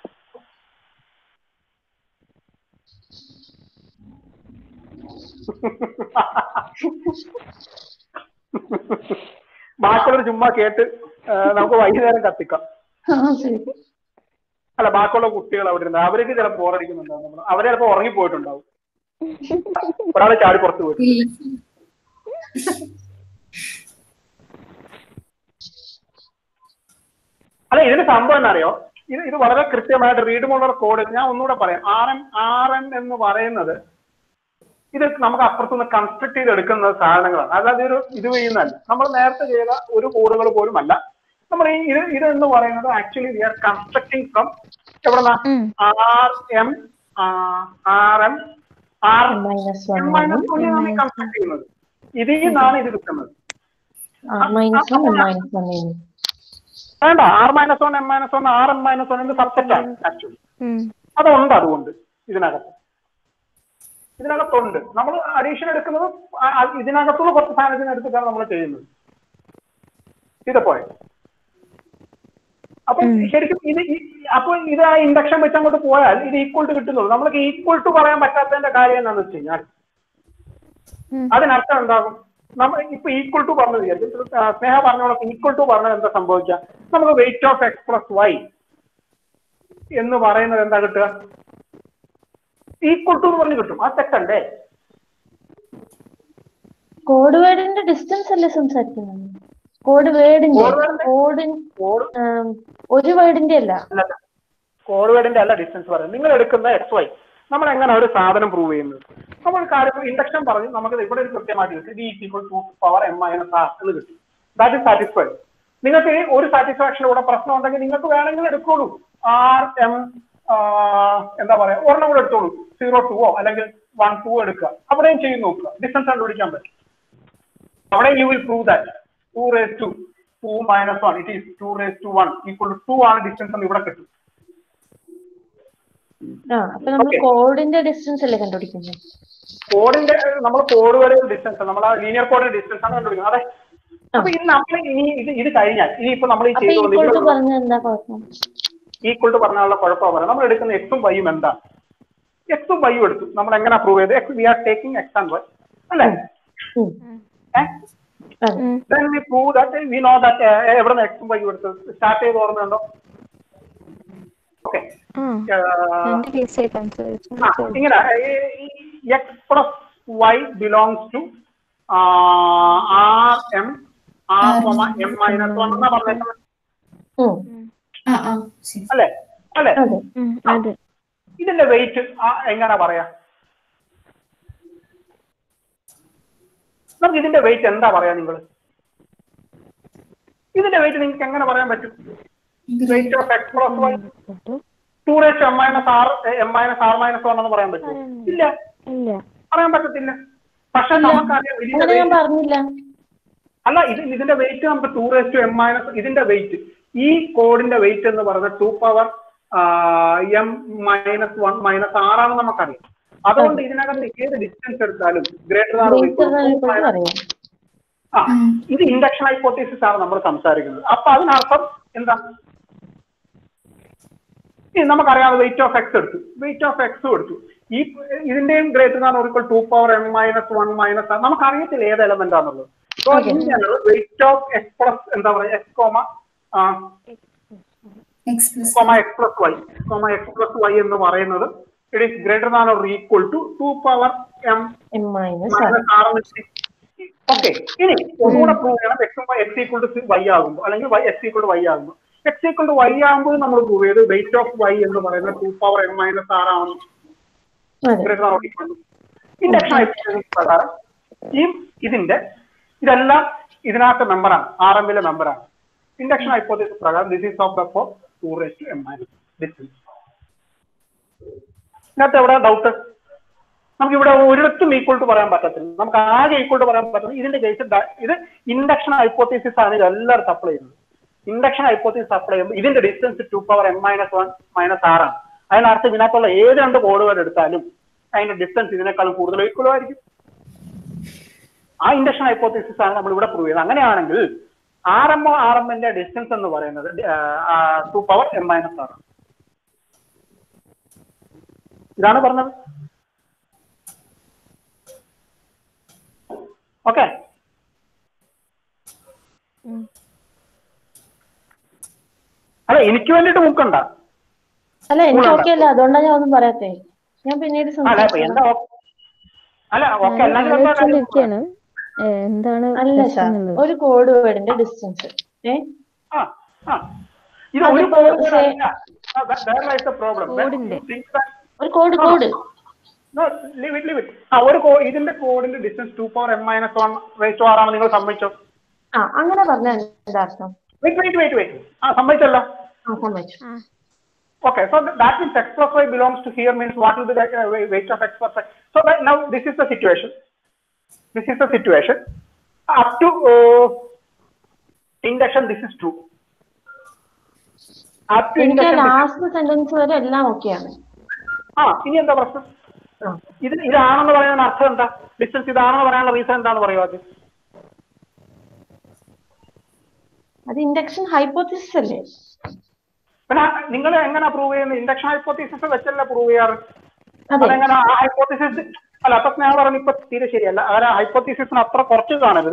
ബാക്കിയുള്ളവർ ചുമ്മാ കേട്ട് ആ, നമുക്ക് വൈകുന്നേരം കത്തിക്കാം ആ ശരി അല്ല ബാക്കിയുള്ള കുട്ടികൾ അവിടെ ഇരുന്ന് അവർക്ക് ചിലപ്പോൾ ബോറടിക്കുന്നുണ്ടാവും നമ്മൾ അവരെ ചിലപ്പോൾ ഉറങ്ങിപ്പോയിട്ടുണ്ടാവും ഒരാൾ ചാടി പുറത്ത് പോയിട്ട് അല്ല ഇതിന് സംഭവം എന്നറിയോ ഇത് ഇത് വളരെ കൃത്യമായിട്ട് റീഡുമുള്ള കോഡ് ഞാൻ ഒന്നുകൂടെ പറയാം ആർ എം ആർ എം എന്ന് പറയുന്നത് ഇത് നമുക്ക് അപ്പുറത്തുനിന്ന് കൺസ്ട്രക്ട് ചെയ്ത് എടുക്കുന്ന സാധനങ്ങളാണ് അല്ലാതെ ഒരു ഇത് ചെയ്യുന്നതല്ല നമ്മൾ നേരത്തെ ചെയ്ത ഒരു കോഡുകൾ പോലും അല്ല നമ്മൾ ഈ ഇത് ഇത് എന്ന് പറയുന്നത് actually we are constructing from എവിടെന്നാ ഉം. R M r M r minus m one minus നമ്മൾ കൺസ്ട്രക്ട് ചെയ്യുന്നത് ഇതിൽ നിന്നാണ് ഇത് കിട്ടുന്നത് മൈനസ് വൺ മൈനസ് വൺ വേണ്ട r minus one M minus one r M minus one subset ആണ് ആക്ച്വലി ഉം. അതുണ്ട് അതുകൊണ്ട് ഇതിനകത്ത് ഇതിനകത്തുണ്ട് നമ്മൾ അഡീഷൻ എടുക്കുന്നത് ആ- ആ ഇതിനകത്തുള്ള കുറച്ച് സാധനത്തിന് എടുത്തിട്ടാണ് നമ്മൾ ചെയ്യുന്നത് ഇത് പോയ അപ്പൊ ശരിക്കും ഇത് ഈ- അപ്പൊ ഇത് ആ ഇൻഡക്ഷൻ വെച്ച് അങ്ങോട്ട് പോയാൽ ഇത് ഈക്വൽ ടു കിട്ടുന്നുള്ളൂ നമ്മൾക്ക് ഈക്വൽ ടു പറയാൻ പറ്റാത്തതിന്റെ കാര്യം എന്താണെന്ന് വെച്ച് കഴിഞ്ഞാൽ ഉം. അതിനർത്ഥം എന്താകും നമ്മൾ ഇപ്പൊ ഈക്വൽ ടു പറഞ്ഞു വിചാരിക്കും ആ, സ്നേഹ പറഞ്ഞോളൊക്കെ ഈക്വൽ ടു പറഞ്ഞാൽ എന്താ സംഭവിക്കുക നമുക്ക് weight of x plus y എന്ന് പറയുന്നത് എന്താ കിട്ടുക ഈക്വൽ ടു എന്ന് പറഞ്ഞ് കിട്ടും ആ തെറ്റണ്ടേ കോഡ് വേർഡിന്റെ ഡിസ്റ്റൻസ് അല്ലേ സംസാരിക്കുന്നത് കോഡ് വേർഡിന്റെ Code word ന്റെ- കോഡിൻ കോഡ് ഒരു വേർഡിന്റെ അല്ല കോഡ് വേർഡിന്റെ അല്ല ഡിസ്റ്റൻസ് പറയുന്നത് നിങ്ങൾ എടുക്കുന്ന എക്സ് വൈ നമ്മൾ എങ്ങനെ ഒരു സാധനം പ്രൂവ് ചെയ്യുന്നത് നമ്മൾ കാര്യം ഇൻഡക്ഷൻ പറഞ്ഞു നമുക്ക് ഇവിടെ ഒരു കൃത്യമായിട്ട് കിട്ടി d equal to power m minus r എന്ന് കിട്ടി ദാറ്റ് ഇസ് സാറ്റിസ്ഫൈഡ് നിങ്ങൾക്ക് ഈ ഒരു സാറ്റിസ്ഫാക്ഷൻ ഇവിടെ പ്രശ്നം ഉണ്ടെങ്കിൽ നിങ്ങൾക്ക് വേണമെങ്കിൽ എടുത്തോളൂ ആർ എം എന്താ പറയാ ഒരെണ്ണം കൂടെ എടുത്തോളൂ സീറോ ടൂവോ അല്ലെങ്കിൽ വൺ ടൂ എടുക്കുക അവിടെയും ചെയ്ത് നോക്കുക ഡിസ്റ്റൻസ് കണ്ടുപിടിക്കാൻ പറ്റും അവിടെ you will prove that two raise to two minus one it is two raise to one equal to two ആണ് ഡിസ്റ്റൻസ് എന്ന് ഇവിടെ കിട്ടും ആ അപ്പൊ നമ്മൾ Okay. കോഡിന്റെ ഡിസ്റ്റൻസ് അല്ലേ കണ്ടുപിടിക്കുന്നത് കോഡിന്റെ നമ്മൾ കോഡ് വരെ ഡിസ്റ്റൻസ് നമ്മൾ ആ ലീനിയർ കോഡിന്റെ ഡിസ്റ്റൻസ് ആണ് കണ്ടുപിടിക്കുന്നത് അതെ അപ്പൊ ഇത് നമ്മൾ ഇനി ഇത് ഇത് കഴിഞ്ഞാൽ ഇനി ഇപ്പൊ നമ്മൾ ഈ അപ്പൊ ഈക്വൽ ടു ചെയ്തുകൊണ്ട് പറഞ്ഞ എന്താ കുഴപ്പം ഈക്വൽ ടു പറഞ്ഞാലുള്ള കുഴപ്പം പറയാം നമ്മൾ എടുക്കുന്ന എക്സും വൈയും എന്താ എക്സും വൈയും എടുത്തു നമ്മൾ എങ്ങനെ പ്രൂവ് ചെയ്ത് x we are taking x and y അല്ലേ ഉം. ഏഹ് അതെ then we prove that uh, we know that uh, എവിടെ നിന്ന് എക്സും വൈയും എടുത്തത് സ്റ്റാർട്ട് ചെയ്ത് ഓർമ്മയുണ്ടോ ഓക്കെ ആ എന്റെ കേസ് സംസാരിച്ചു ആ, ഇങ്ങനെ x plus y belongs to R M r M minus one എന്നാ പറഞ്ഞേക്കുന്നത് ഉം. ആ ആ ശരി അല്ലേ അല്ലേ അതെ അതെ ഇതിന്റെ വെയിറ്റ് എങ്ങനെ പറയാ നമുക്ക് ഇതിന്റെ വെയിറ്റ് എന്താ പറയാ നിങ്ങൾ ഇതിന്റെ വെയിറ്റ് നിങ്ങൾക്ക് എങ്ങനെ പറയാൻ പറ്റും weight of x plus y two raise m minus R M minus r minus one എന്ന് പറയാൻ പറ്റും ഇല്ല ഇല്ല പറയാൻ പറ്റത്തില്ല പക്ഷെ നമുക്കറിയാം ഇതിന്റെ അങ്ങനെ ഞാൻ weight- പറഞ്ഞില്ല അല്ല ഇത് ഇതിന്റെ വെയിറ്റ് നമുക്ക് two raise to m minus ഇതിന്റെ വെയിറ്റ് ഈ കോഡിന്റെ വെയിറ്റ് എന്ന് പറയുന്നത് two power m minus one minus ആറാണെന്ന് നമുക്കറിയാം അതുകൊണ്ട് ഇതിനകത്ത് ഏത് ഡിസ്റ്റൻസ് എടുത്താലും ഗ്രേറ്റർ വെയിറ്റ് അറിയാം ആ ഇത് ഇൻഡക്ഷൻ ഹൈപ്പോത്തീസിസ് ആണ് നമ്മൾ സംസാരിക്കുന്നത് അപ്പൊ അതിനർത്ഥം എന്താ ഇനി നമുക്കറിയാം വെയിറ്റ് ഓഫ് എക്സ് എടുത്തു വെയിറ്റ് ഓഫ് എക്സും എടുത്തു ഈ ഇതിന്റെയും ഗ്രേറ്റർ ആണ് ഒരിക്കൽ two power m minus one minus നമുക്കറിയത്തില്ല ഏത് എലമെന്റ് ആണെന്നുള്ളത് സോ Okay. ഇങ്ങനെയാണ് വെയിറ്റ് ഓഫ് എക്സ് പ്ലസ് എന്താ പറയാ x comma x plus comma x plus y comma x plus y എന്ന് പറയുന്നത് it is greater than or equal to two power m M minus r minus r okay ഇനി ഒന്നുകൂടെ prove ചെയ്യണം X x equal to y ആകുമ്പോൾ അല്ലെങ്കിൽ y x equal to y ആകുമ്പോൾ x equal to y ആകുമ്പോൾ നമ്മൾ prove ചെയ്ത് weight of y എന്ന് പറയുന്നത് two power m minus r ആണ് അതെ ഇൻഡക്ഷൻ ഹൈപ്പോത്തസിസ് പ്രകാരം ഈ ഇതിന്റെ ഇതെല്ലാം ഇതിനകത്ത് മെമ്പറാണ് ആർ എമ്മിലെ മെമ്പറാണ് ഇൻഡക്ഷൻ ഹൈപ്പോത്തസിസ് പ്രകാരം this is of the for two raise to m minus distance ഇതിനകത്ത് എവിടെ ഡൗട്ട് നമുക്ക് ഇവിടെ ഒരിടത്തും ഈക്വൽ ടു പറയാൻ പറ്റത്തില്ല നമുക്ക് ആകെ ഈക്വൽ ടു പറയാൻ പറ്റുന്നത് ഇതിന്റെ കേസ് ഇത് ഇൻഡക്ഷൻ ഹൈപ്പോത്തസിസ് ആണ് ഇത് എല്ലാവരും അപ്ലൈ ചെയ്യുന്നത് ഇൻഡക്ഷൻ ഹൈപ്പോത്തസിസ് അപ്ലൈ ചെയ്യുമ്പോൾ ഇതിന്റെ distance two power m minus one minus r ആണ് അതിനർത്ഥം ഇതിനകത്തുള്ള ഏത് രണ്ട് കോഡുകൾ എടുത്താലും അതിന്റെ ഡിസ്റ്റൻസ് ഇതിനേക്കാളും കൂടുതൽ ഈക്വലോ ആയിരിക്കും ആ ഇൻഡക്ഷൻ ഹൈപ്പോത്തസിസ് ആണ് നമ്മൾ ഇവിടെ പ്രൂവ് ചെയ്യുന്നത് അങ്ങനെയാണെങ്കിൽ ആർ എം ആർ എമ്മിന്റെ ഡിസ്റ്റൻസ് എന്ന് പറയുന്നത് two power m minus r ഇതാണ് പറഞ്ഞത് ഓക്കെ അല്ല എനിക്ക് വേണ്ടിട്ട് മുക്കണ്ട അല്ല എനിക്ക് ഓക്കെ അല്ല അതുകൊണ്ടാണ് ഞാൻ ഒന്നും പറയാത്തേ ഞാൻ പിന്നീട് അല്ല ഇപ്പൊ എന്താ സംസാരിക്കാം ഓ- അല്ല ഓക്കെ അല്ലെങ്കിൽ എന്താ കാര്യം? ആലോചിച്ചോണ്ടിരിക്കാണ് എന്താണ് അല്ല പ്രശ്നം സാർ എന്നുള്ളത് ഒരു കോഡ് വേർഡിന്റെ ഡിസ്റ്റൻസ് ഏ ആ, ആ. ഇത് ഒരു അതിപ്പോ problem say- അല്ല. ആ, that- there lies the problem. When കോഡിന്റെ. you think that- ഒരു code code No, leave it, leave it. ആ, ഒരു കോ- ഇതിന്റെ കോഡിന്റെ distance two power m minus one raise to ആറാണ് നിങ്ങൾ സമ്മതിച്ചോ ആ അങ്ങനെ പറഞ്ഞ എന്താ അർത്ഥം വെയിറ്റ് വെയിറ്റ് വെയിറ്റ് വെയിറ്റ് ആ സമ്മതിച്ചല്ലോ ആ സമ്മതിച്ചു ആ Okay, so th- that means x plus y belongs to here means what will be the uh, wei- weight of x plus y. So that now this is the situation. This is the situation. Up to uh, induction, this is true. Up to എനിക്ക് induction, this is- last sentence വരെ എല്ലാം ഓക്കെയാണ് ആ ഇനി എന്താ പ്രശ്നം ആ ഇത് ഇതാണെന്ന് പറയാൻ അർത്ഥം എന്താ ഡിസ്റ്റൻസ് ഇതാണെന്ന് പറയാനുള്ള റീസൺ എന്താന്ന് പറയുക അത് അത് ഇൻഡക്ഷൻ ഹൈപ്പോത്തിസിസ് അല്ലേ പിന്നെ നിങ്ങൾ എങ്ങനെ പ്രൂവ് ചെയ്യുന്നത് ഇൻഡക്ഷൻ ഹൈപ്പോത്തീസിസ് വെച്ചല്ല പ്രൂവ് ചെയ്യാറ് അതെ അതെങ്ങനെ ആ ഹൈപ്പോത്തീസിസ് അല്ല അപ്പൊ ഞാൻ പറഞ്ഞു ഇപ്പൊ തീരെ ശരിയല്ല അങ്ങനെ ഹൈപ്പോത്തീസിസിന് അത്ര കുറച്ച് കാണരുത്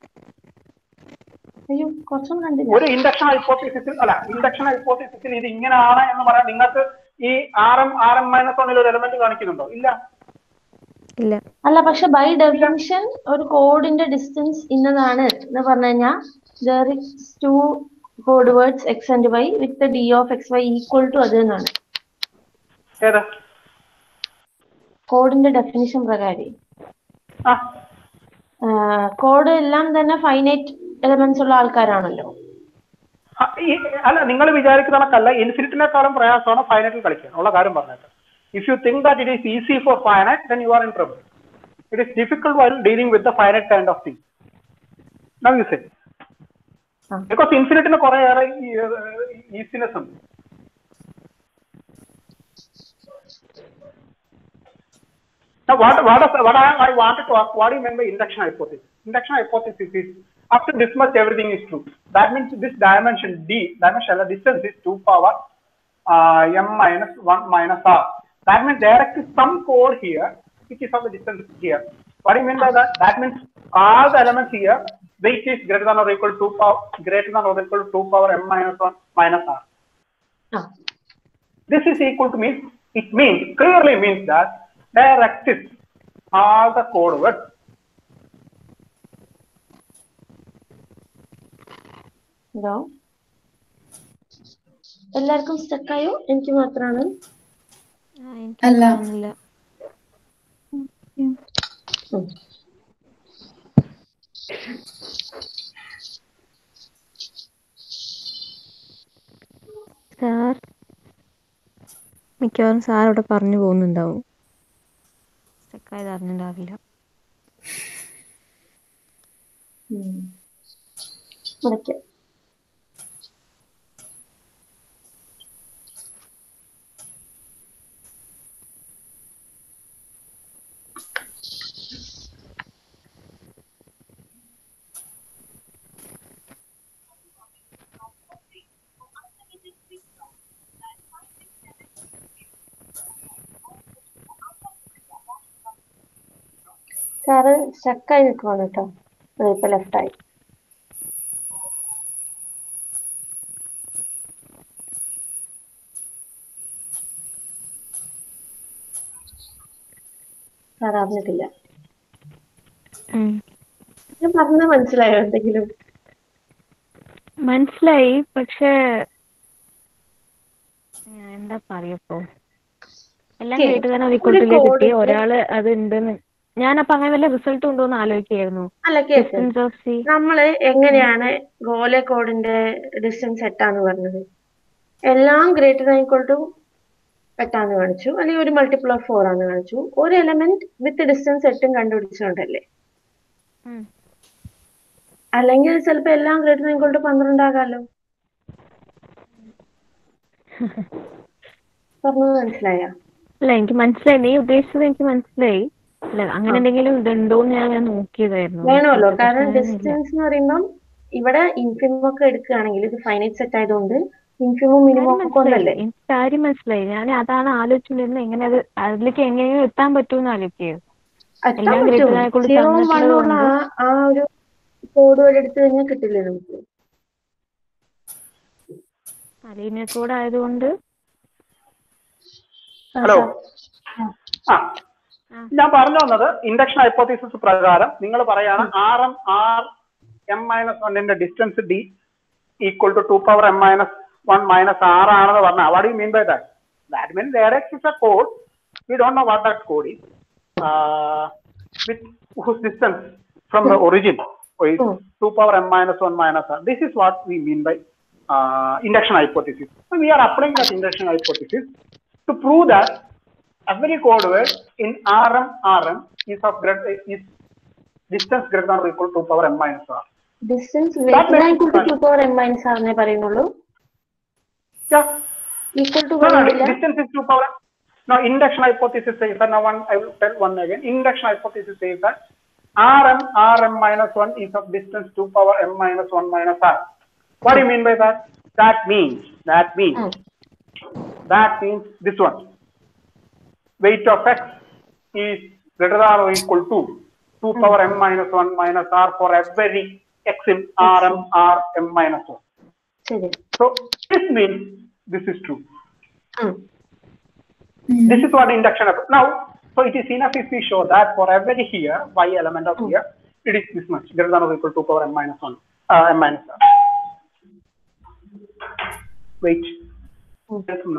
അയ്യോ കുറച്ചൊന്നും കണ്ടില്ല ഒരു ഇൻഡക്ഷൻ ഹൈപ്പോത്തീസിസിൽ അല്ല ഇൻഡക്ഷൻ ഹൈപ്പോത്തീസിസിൽ ഇത് ഇങ്ങനെയാണ് എന്ന് പറയാൻ നിങ്ങൾക്ക് ഈ r M r M minus വണ്ണിൽ ഒരു എലമെന്റ് കാണിക്കുന്നുണ്ടോ ഇല്ല ഇല്ല അല്ല പക്ഷെ ബൈ ഡെഫിനിഷൻ ഒരു കോഡിന്റെ ഡിസ്റ്റൻസ് ഇന്നതാണ് എന്ന് പറഞ്ഞു കഴിഞ്ഞാൽ there is two code words x and y with d of x y equal to അത് എന്നാണ് ഏത് കോഡിന്റെ ഡെഫിനിഷൻ പ്രകാരം ആ കോഡ് എല്ലാം തന്നെ ഫൈനൈറ്റ് എലമെന്റ്സ് ഉള്ള ആൾക്കാരാണല്ലോ ആ, ഈ അല്ല നിങ്ങൾ വിചാരിക്കുന്ന കണക്കല്ല ഇൻഫിനിറ്റിനെക്കാളും പ്രയാസമാണ് ഫൈനറ്റിൽ കളിക്കാൻ ഉള്ള കാര്യം പറഞ്ഞേക്കാം if you think that it is easy for finite then you are in trouble it is difficult while dealing with the finite kind of thing now you say ആ. ബിക്കോസ് ഇൻഫിനിറ്റിന് കുറേയേറെ ഈസിനെസ് ഉണ്ട് Now, what, what, is, what I, I wanted to ask, what do you mean by induction hypothesis? Induction hypothesis is after this much everything is true. That means this dimension d, dimension, the distance is 2 power uh, m minus 1 minus r. That means there is some code here which is of the distance here. What do you mean by that? That means all the elements here, weight is greater than or equal to 2 power, greater than or equal to 2 power m minus 1 minus r. ആ This is equal to means, it means, clearly means that there exists all the code words. Hello എല്ലാവർക്കും സ്റ്റക്കായോ എനിക്ക് മാത്രമാണ് ആ, എനിക്ക് അല്ല. കാണുന്നില്ല ഉം. സാർ മിക്കവാറും സാർ അവിടെ പറഞ്ഞു പോകുന്നുണ്ടാവും സ്റ്റക്കായത് അറിഞ്ഞിട്ടുണ്ടാവില്ല ഉം. വിളിക്കാം സാറ് സ്റ്റക്കായി നിൽക്കുവാണ് കേട്ടോ ഇപ്പൊ ലെഫ്റ്റ് ആയി സാർ അറിഞ്ഞിട്ടില്ല ഉം. ഞാൻ പറഞ്ഞത് മനസ്സിലായോ എന്തെങ്കിലും മനസ്സിലായി പക്ഷേ ഞാൻ എന്താ പറയപ്പോ എല്ലാം Okay. കേട്ട് തന്നെ ഒരു റിക്കോർഡിലേക്ക് code കിട്ടി ഇട്ട് ഒരാള് അത് ഉണ്ടെന്ന് ഞാനപ്പോ അങ്ങനെ വല്ല റിസൾട്ട് ഉണ്ടോ എന്ന് ആലോചിക്കായിരുന്നു അല്ല കേക്ക് ഡിസ്റ്റൻസ് ഓഫ് സി നമ്മള് എങ്ങനെയാണ് ഗോലെ കോഡിന്റെ ഡിസ്റ്റൻസ് എട്ടാന്ന് പറഞ്ഞത് എല്ലാം ഗ്രേറ്റർ ഈക്വൽ ടു എട്ടാന്ന് കാണിച്ചു അല്ലെങ്കിൽ ഒരു മൾട്ടിപ്പിൾ ഓഫ് ഫോർ ആന്ന് കാണിച്ചു ഒരു എലമെന്റ് വിത്ത് ഡിസ്റ്റൻസ് എട്ടും കണ്ടുപിടിച്ചുകൊണ്ടല്ലേ അല്ലെങ്കിൽ ചിലപ്പോ എല്ലാം ഗ്രേറ്റർ ഈക്വൽ ടു പന്ത്രണ്ടാകാലോ പറഞ്ഞത് മനസ്സിലായ അല്ല എനിക്ക് മനസ്സിലായി നീ ഉദ്ദേശിച്ചത് എനിക്ക് മനസ്സിലായി അല്ല അങ്ങനെ എന്തെങ്കിലും ഇതുണ്ടോന്ന് ഞാൻ ഞാൻ നോക്കിയതായിരുന്നു വേണമല്ലോ പക്ഷേ കാരണം അങ്ങനെയൊന്നുമില്ല. ഡിസ്റ്റൻസ് എന്ന് പറയുമ്പം ഇവിടെ ഇൻഫിനിമം ഒക്കെ എടുക്കുകയാണെങ്കിൽ ഇത് ഫൈനൈറ്റ് സെറ്റ് ആയതുകൊണ്ട് ഇൻഫിമും മിനിമം കാര്യം ഒക്കെ ഒന്നല്ലേ മനസ്സിലായി എനിക്ക് കാര്യം മനസ്സിലായി ഞാൻ അതാണ് ആലോചിച്ചുകൊണ്ടിരുന്നത് എങ്ങനെ അത് അതിലേക്ക് എങ്ങനെയും എത്താൻ പറ്റുമെന്ന് ആലോചിക്കുക എത്താൻ എല്ലാം പറ്റും greater than equal to സീറോവും തന്നിട്ടുള്ളത് വണ്ണും ഉള്ള ആ ആ ഒരു കോഡ് വഴി എടുത്തു കഴിഞ്ഞാൽ കിട്ടില്ലേ നമുക്ക് ലീനിയർ കോഡ് ആയതുകൊണ്ട് ഹലോ ആ ആ. ഞാൻ പറഞ്ഞു വന്നത് ഇൻഡക്ഷൻ ഹൈപ്പോത്തീസിസ് പ്രകാരം നിങ്ങൾ പറയാണ് r M r M minus വണ്ണിന്റെ distance d equal to two power m minus one minus r ആണെന്ന് പറഞ്ഞാൽ what you mean by that that mean where is a code we don't know what that code is with whose distance from the origin is Hmm. 2 power m minus 1 minus r. This is what we mean by uh, induction hypothesis. So we are applying that induction hypothesis to prove that every code word in Rm Rm is of great is distance greater than or equal to 2 power m minus r. Distance That makes equal to sense. Two power m minus ആറിനെ പറയുന്നുള്ളൂ Yeah. Equal to No, no, പറയുന്നില്ല distance is 2 power. Now induction hypothesis says that now one I will tell one again. Induction hypothesis says that Rm Rm minus 1 is of distance 2 power m minus 1 minus r. What do you mean by that? That means that means ഉം. that means this one. Weight of x is greater than or equal to 2 power m minus 1 minus r for every x in Rm Rm minus 1. ശരി So this means this is true. ഉം. This is what induction happens. Now, so it is enough if we show that for every here, y element of here, it is this much, greater than or equal to power m minus 1, uh, m minus r. wait. Hmm. Yes, no.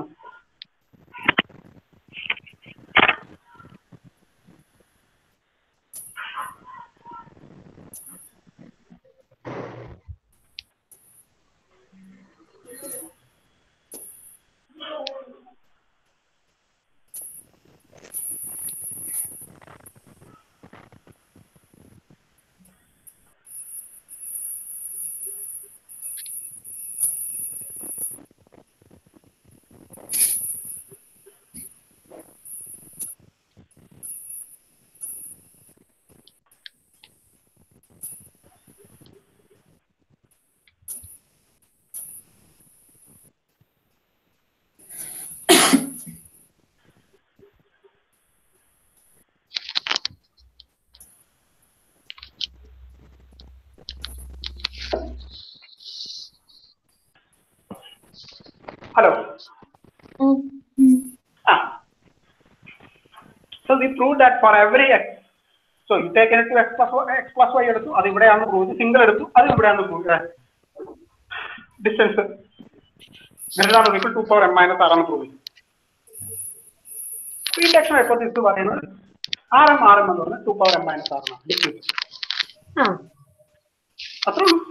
Hello. ഉം. Ah. So we proved that for every x. So you take anything x plus y, x plus y എടുത്തു അത് ഇവിടെയാണ് prove single എടുത്തു അത് ഇവിടെയാണ് prove distance greater equal to power m minus ആറാണ് prove induction hypothesis പറയുന്നത് r M r m എന്ന് പറഞ്ഞാൽ ടു പവർ എം മൈനസ് ആറാണ് ഡിസ്റ്റൻസ് ആ അത്രേ ഉള്ളൂ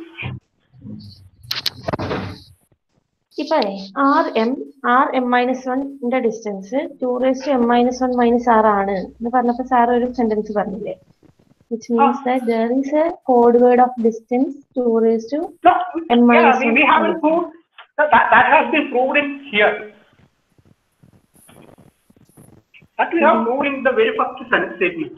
ഇപ്പൊ r M r M minus വണ്ണിന്റെ distance two raise to m minus one minus r ആണ് എന്ന് പറഞ്ഞപ്പോ സാർ ഒരു സെന്റൻസ് പറഞ്ഞില്ലേ which means that there is a code word of distance two raise to No, And yeah, minus we, one we haven't minus proved that, that, that has been proved in here. That we have proved in the very first sentence statement.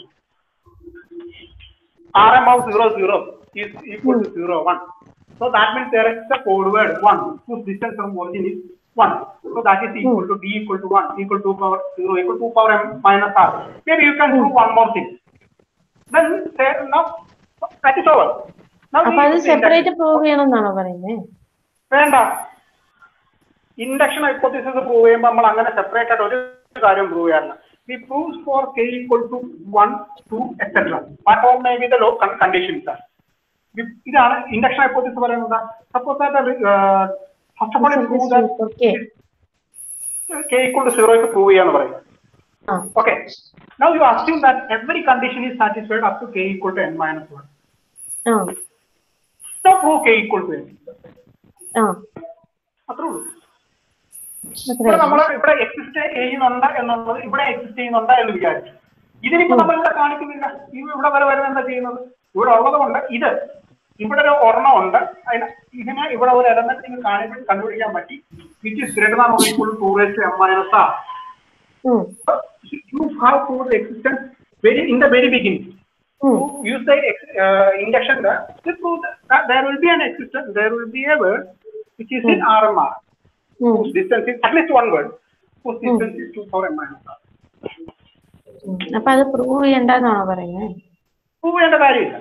Rm of 0, 0 is equal to 0, 1. So that means there is a code word 1 whose distance from origin is 1. So that is equal to d equal to 1 equal to power 0 equal to power m minus r. Maybe you can prove one more thing. Then say, now that is over. Now അപ്പൊ we അത് use the separate induction. പ്രൂവ് ചെയ്യണമെന്നാണോ പറയുന്നത് വേണ്ട induction hypothesis prove ചെയ്യുമ്പോൾ നമ്മൾ അങ്ങനെ separate ആയിട്ട് ഒരു കാര്യം പ്രൂവ് ചെയ്യാറില്ല we proves for k equal to one two etcetera what all may be the low conditions ആണ് ഇതാണ് ഇൻഡക്ഷൻ ഹൈപ്പോത്തിസിസ് പറയുന്നത് suppose first of all prove okay k equal to സീറോയ്ക്ക് പ്രൂവ് ചെയ്യാന്ന് പറയും ആ okay now you assume that every condition is satisfied up to k equal to n minus one ആ so prove k equal to n ആ അത്രേ ഉള്ളൂ അത്രേ ഇവിടെ നമ്മൾ ഇവിടെ എക്സിസ്റ്റ് ചെയ്യുന്നുണ്ട് എന്നുള്ളത് ഇവിടെ എക്സിസ്റ്റ് ചെയ്യുന്നുണ്ട് എന്ന് വിചാരിച്ചു ഇതിനിപ്പോ നമ്മൾ ഇവിടെ കാണിക്കുന്നില്ല ഇത് ഇവിടെ വരെ വരുന്നത് എന്താ ചെയ്യുന്നത് ഇവിടെ ഉള്ളത് കൊണ്ട് ഇത് ഇവിടെ ഒരു ഒരെണ്ണം ഉണ്ട് അതിന് ഇതിനെ ഇവിടെ ഒരു എലമെന്റ് നിങ്ങൾ കാണിച്ച് കണ്ടുപിടിക്കാൻ പറ്റി which is greater than equal to raise m minus r ഉം you have proved the existence very in the very beginning. ഉം You use the ex- uh, induction there to prove that there will be an existence, there will be a word which is in RMR, ഉം whose distance is at least one word, whose distance is 2 power m minus r. ഉം. അപ്പൊ അത് prove ചെയ്യണ്ടെന്നാണോ പറയുന്നത് Prove ചെയ്യേണ്ട കാര്യമില്ല.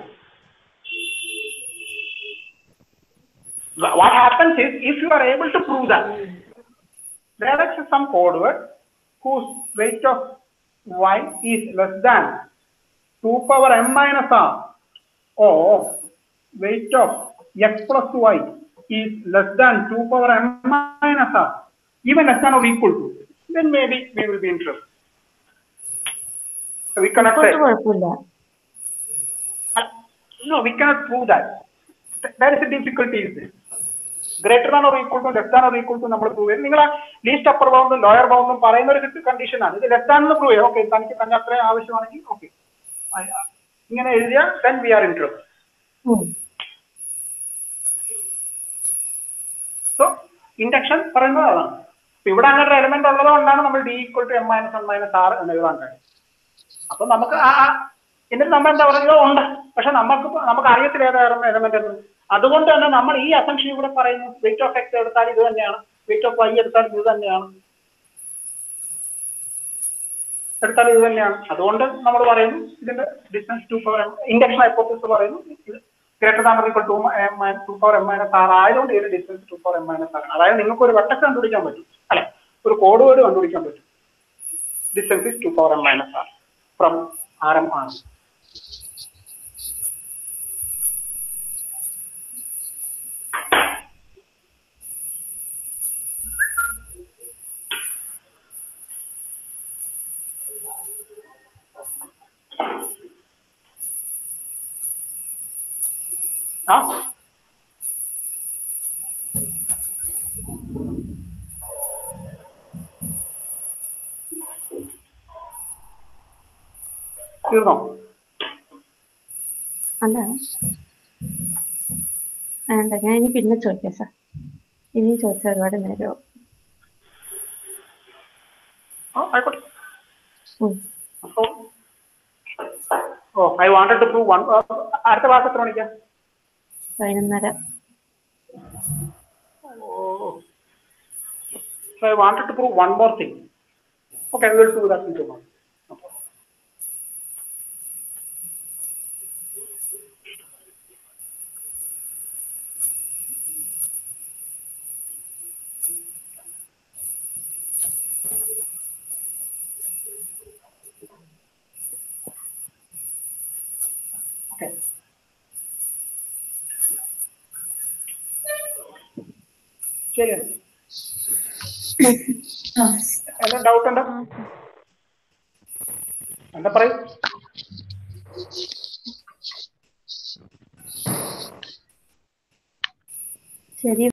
Wha- What happens is if you are able to prove that there is some code word whose weight of y is less than 2 power m minus r or weight of x plus y is less than 2 power m minus r even less than or equal to then maybe we will be interested. We cannot say. ഇപ്പോഴും കുഴപ്പമില്ല Uh, No, we cannot prove that. Th- There is a difficulty is there. Greater than or equal to less than or equal to നമ്മൾ prove ചെയ്യും നിങ്ങൾ least upper ബൗണ്ടും lower ബൗണ്ടും പറയുന്ന ഒരു condition ആണ് ഇത് ലെസ് ദാൻ എന്ന് പ്രൂവ് ചെയ്യാം ഓക്കെ തനിക്ക് തന്നെ അത്രയും ആവശ്യമാണെങ്കിൽ ഓക്കെ ഇങ്ങനെ എഴുതിയാൽ ദെൻ വി ആർ ഇൻട്രസ്റ്റ് ഉം സോ ഇൻഡക്ഷൻ പറയുന്നത് അതാണ് അപ്പൊ ഇവിടെ അങ്ങനെ ഒരു എലമെന്റ് ഉള്ളത് കൊണ്ടാണ് നമ്മൾ d equal to m minus m minus r എന്ന് എഴുതാൻ കഴിയും അപ്പൊ നമുക്ക് ആ ആ- എന്നിട്ട് നമ്മൾ എന്താ പറയുക ഉണ്ട് പക്ഷെ നമുക്ക് ഇപ്പൊ- നമുക്ക് അറിയത്തില്ല ഏതായിരുന്നു എലമെന്റ് എന്ന് അതുകൊണ്ട് തന്നെ നമ്മൾ ഈ അസംഷൻ ഇവിടെ പറയുന്നു വെയിറ്റ് ഓഫ് എക്സ് എടുത്താൽ ഇത് തന്നെയാണ് വെയിറ്റ് ഓഫ് വൈ എടുത്താൽ ഇത് തന്നെയാണ് എടുത്താൽ ഇത് തന്നെയാണ് അതുകൊണ്ട് നമ്മൾ പറയുന്നു ഇതിന്റെ distance two power induction hypothesis പറയുന്നു greater than equal to two power m minus r ആയതുകൊണ്ട് ഇതിന്റെ distance two power m minus r അതായത് നിങ്ങൾക്ക് ഒരു വെട്ടസ് കണ്ടുപിടിക്കാൻ പറ്റും അല്ലെ ഒരു കോഡ് വേർഡ് കണ്ടുപിടിക്കാൻ പറ്റും distance is two power m minus r from r M r ആ തീർന്നോ അല്ല വേണ്ട ഞാൻ ഇനി പിന്നെ ചോദിക്കാം സാർ ഇനി ചോദിച്ചാൽ ഒരുപാട് നേരമാവും ആ ആയിക്കോട്ടെ ഉം. അപ്പോ oh I wanted to prove one അടുത്ത ക്ലാസ് എത്ര മണിക്കാ പതിനൊന്നര Oh. So I wanted to prove one more thing. Okay, we will do that in tomorrow. No problem. Okay. ശരി ആ എന്താ ഡൗട്ട് ഉണ്ടോ എന്താ പറയൂ ശരി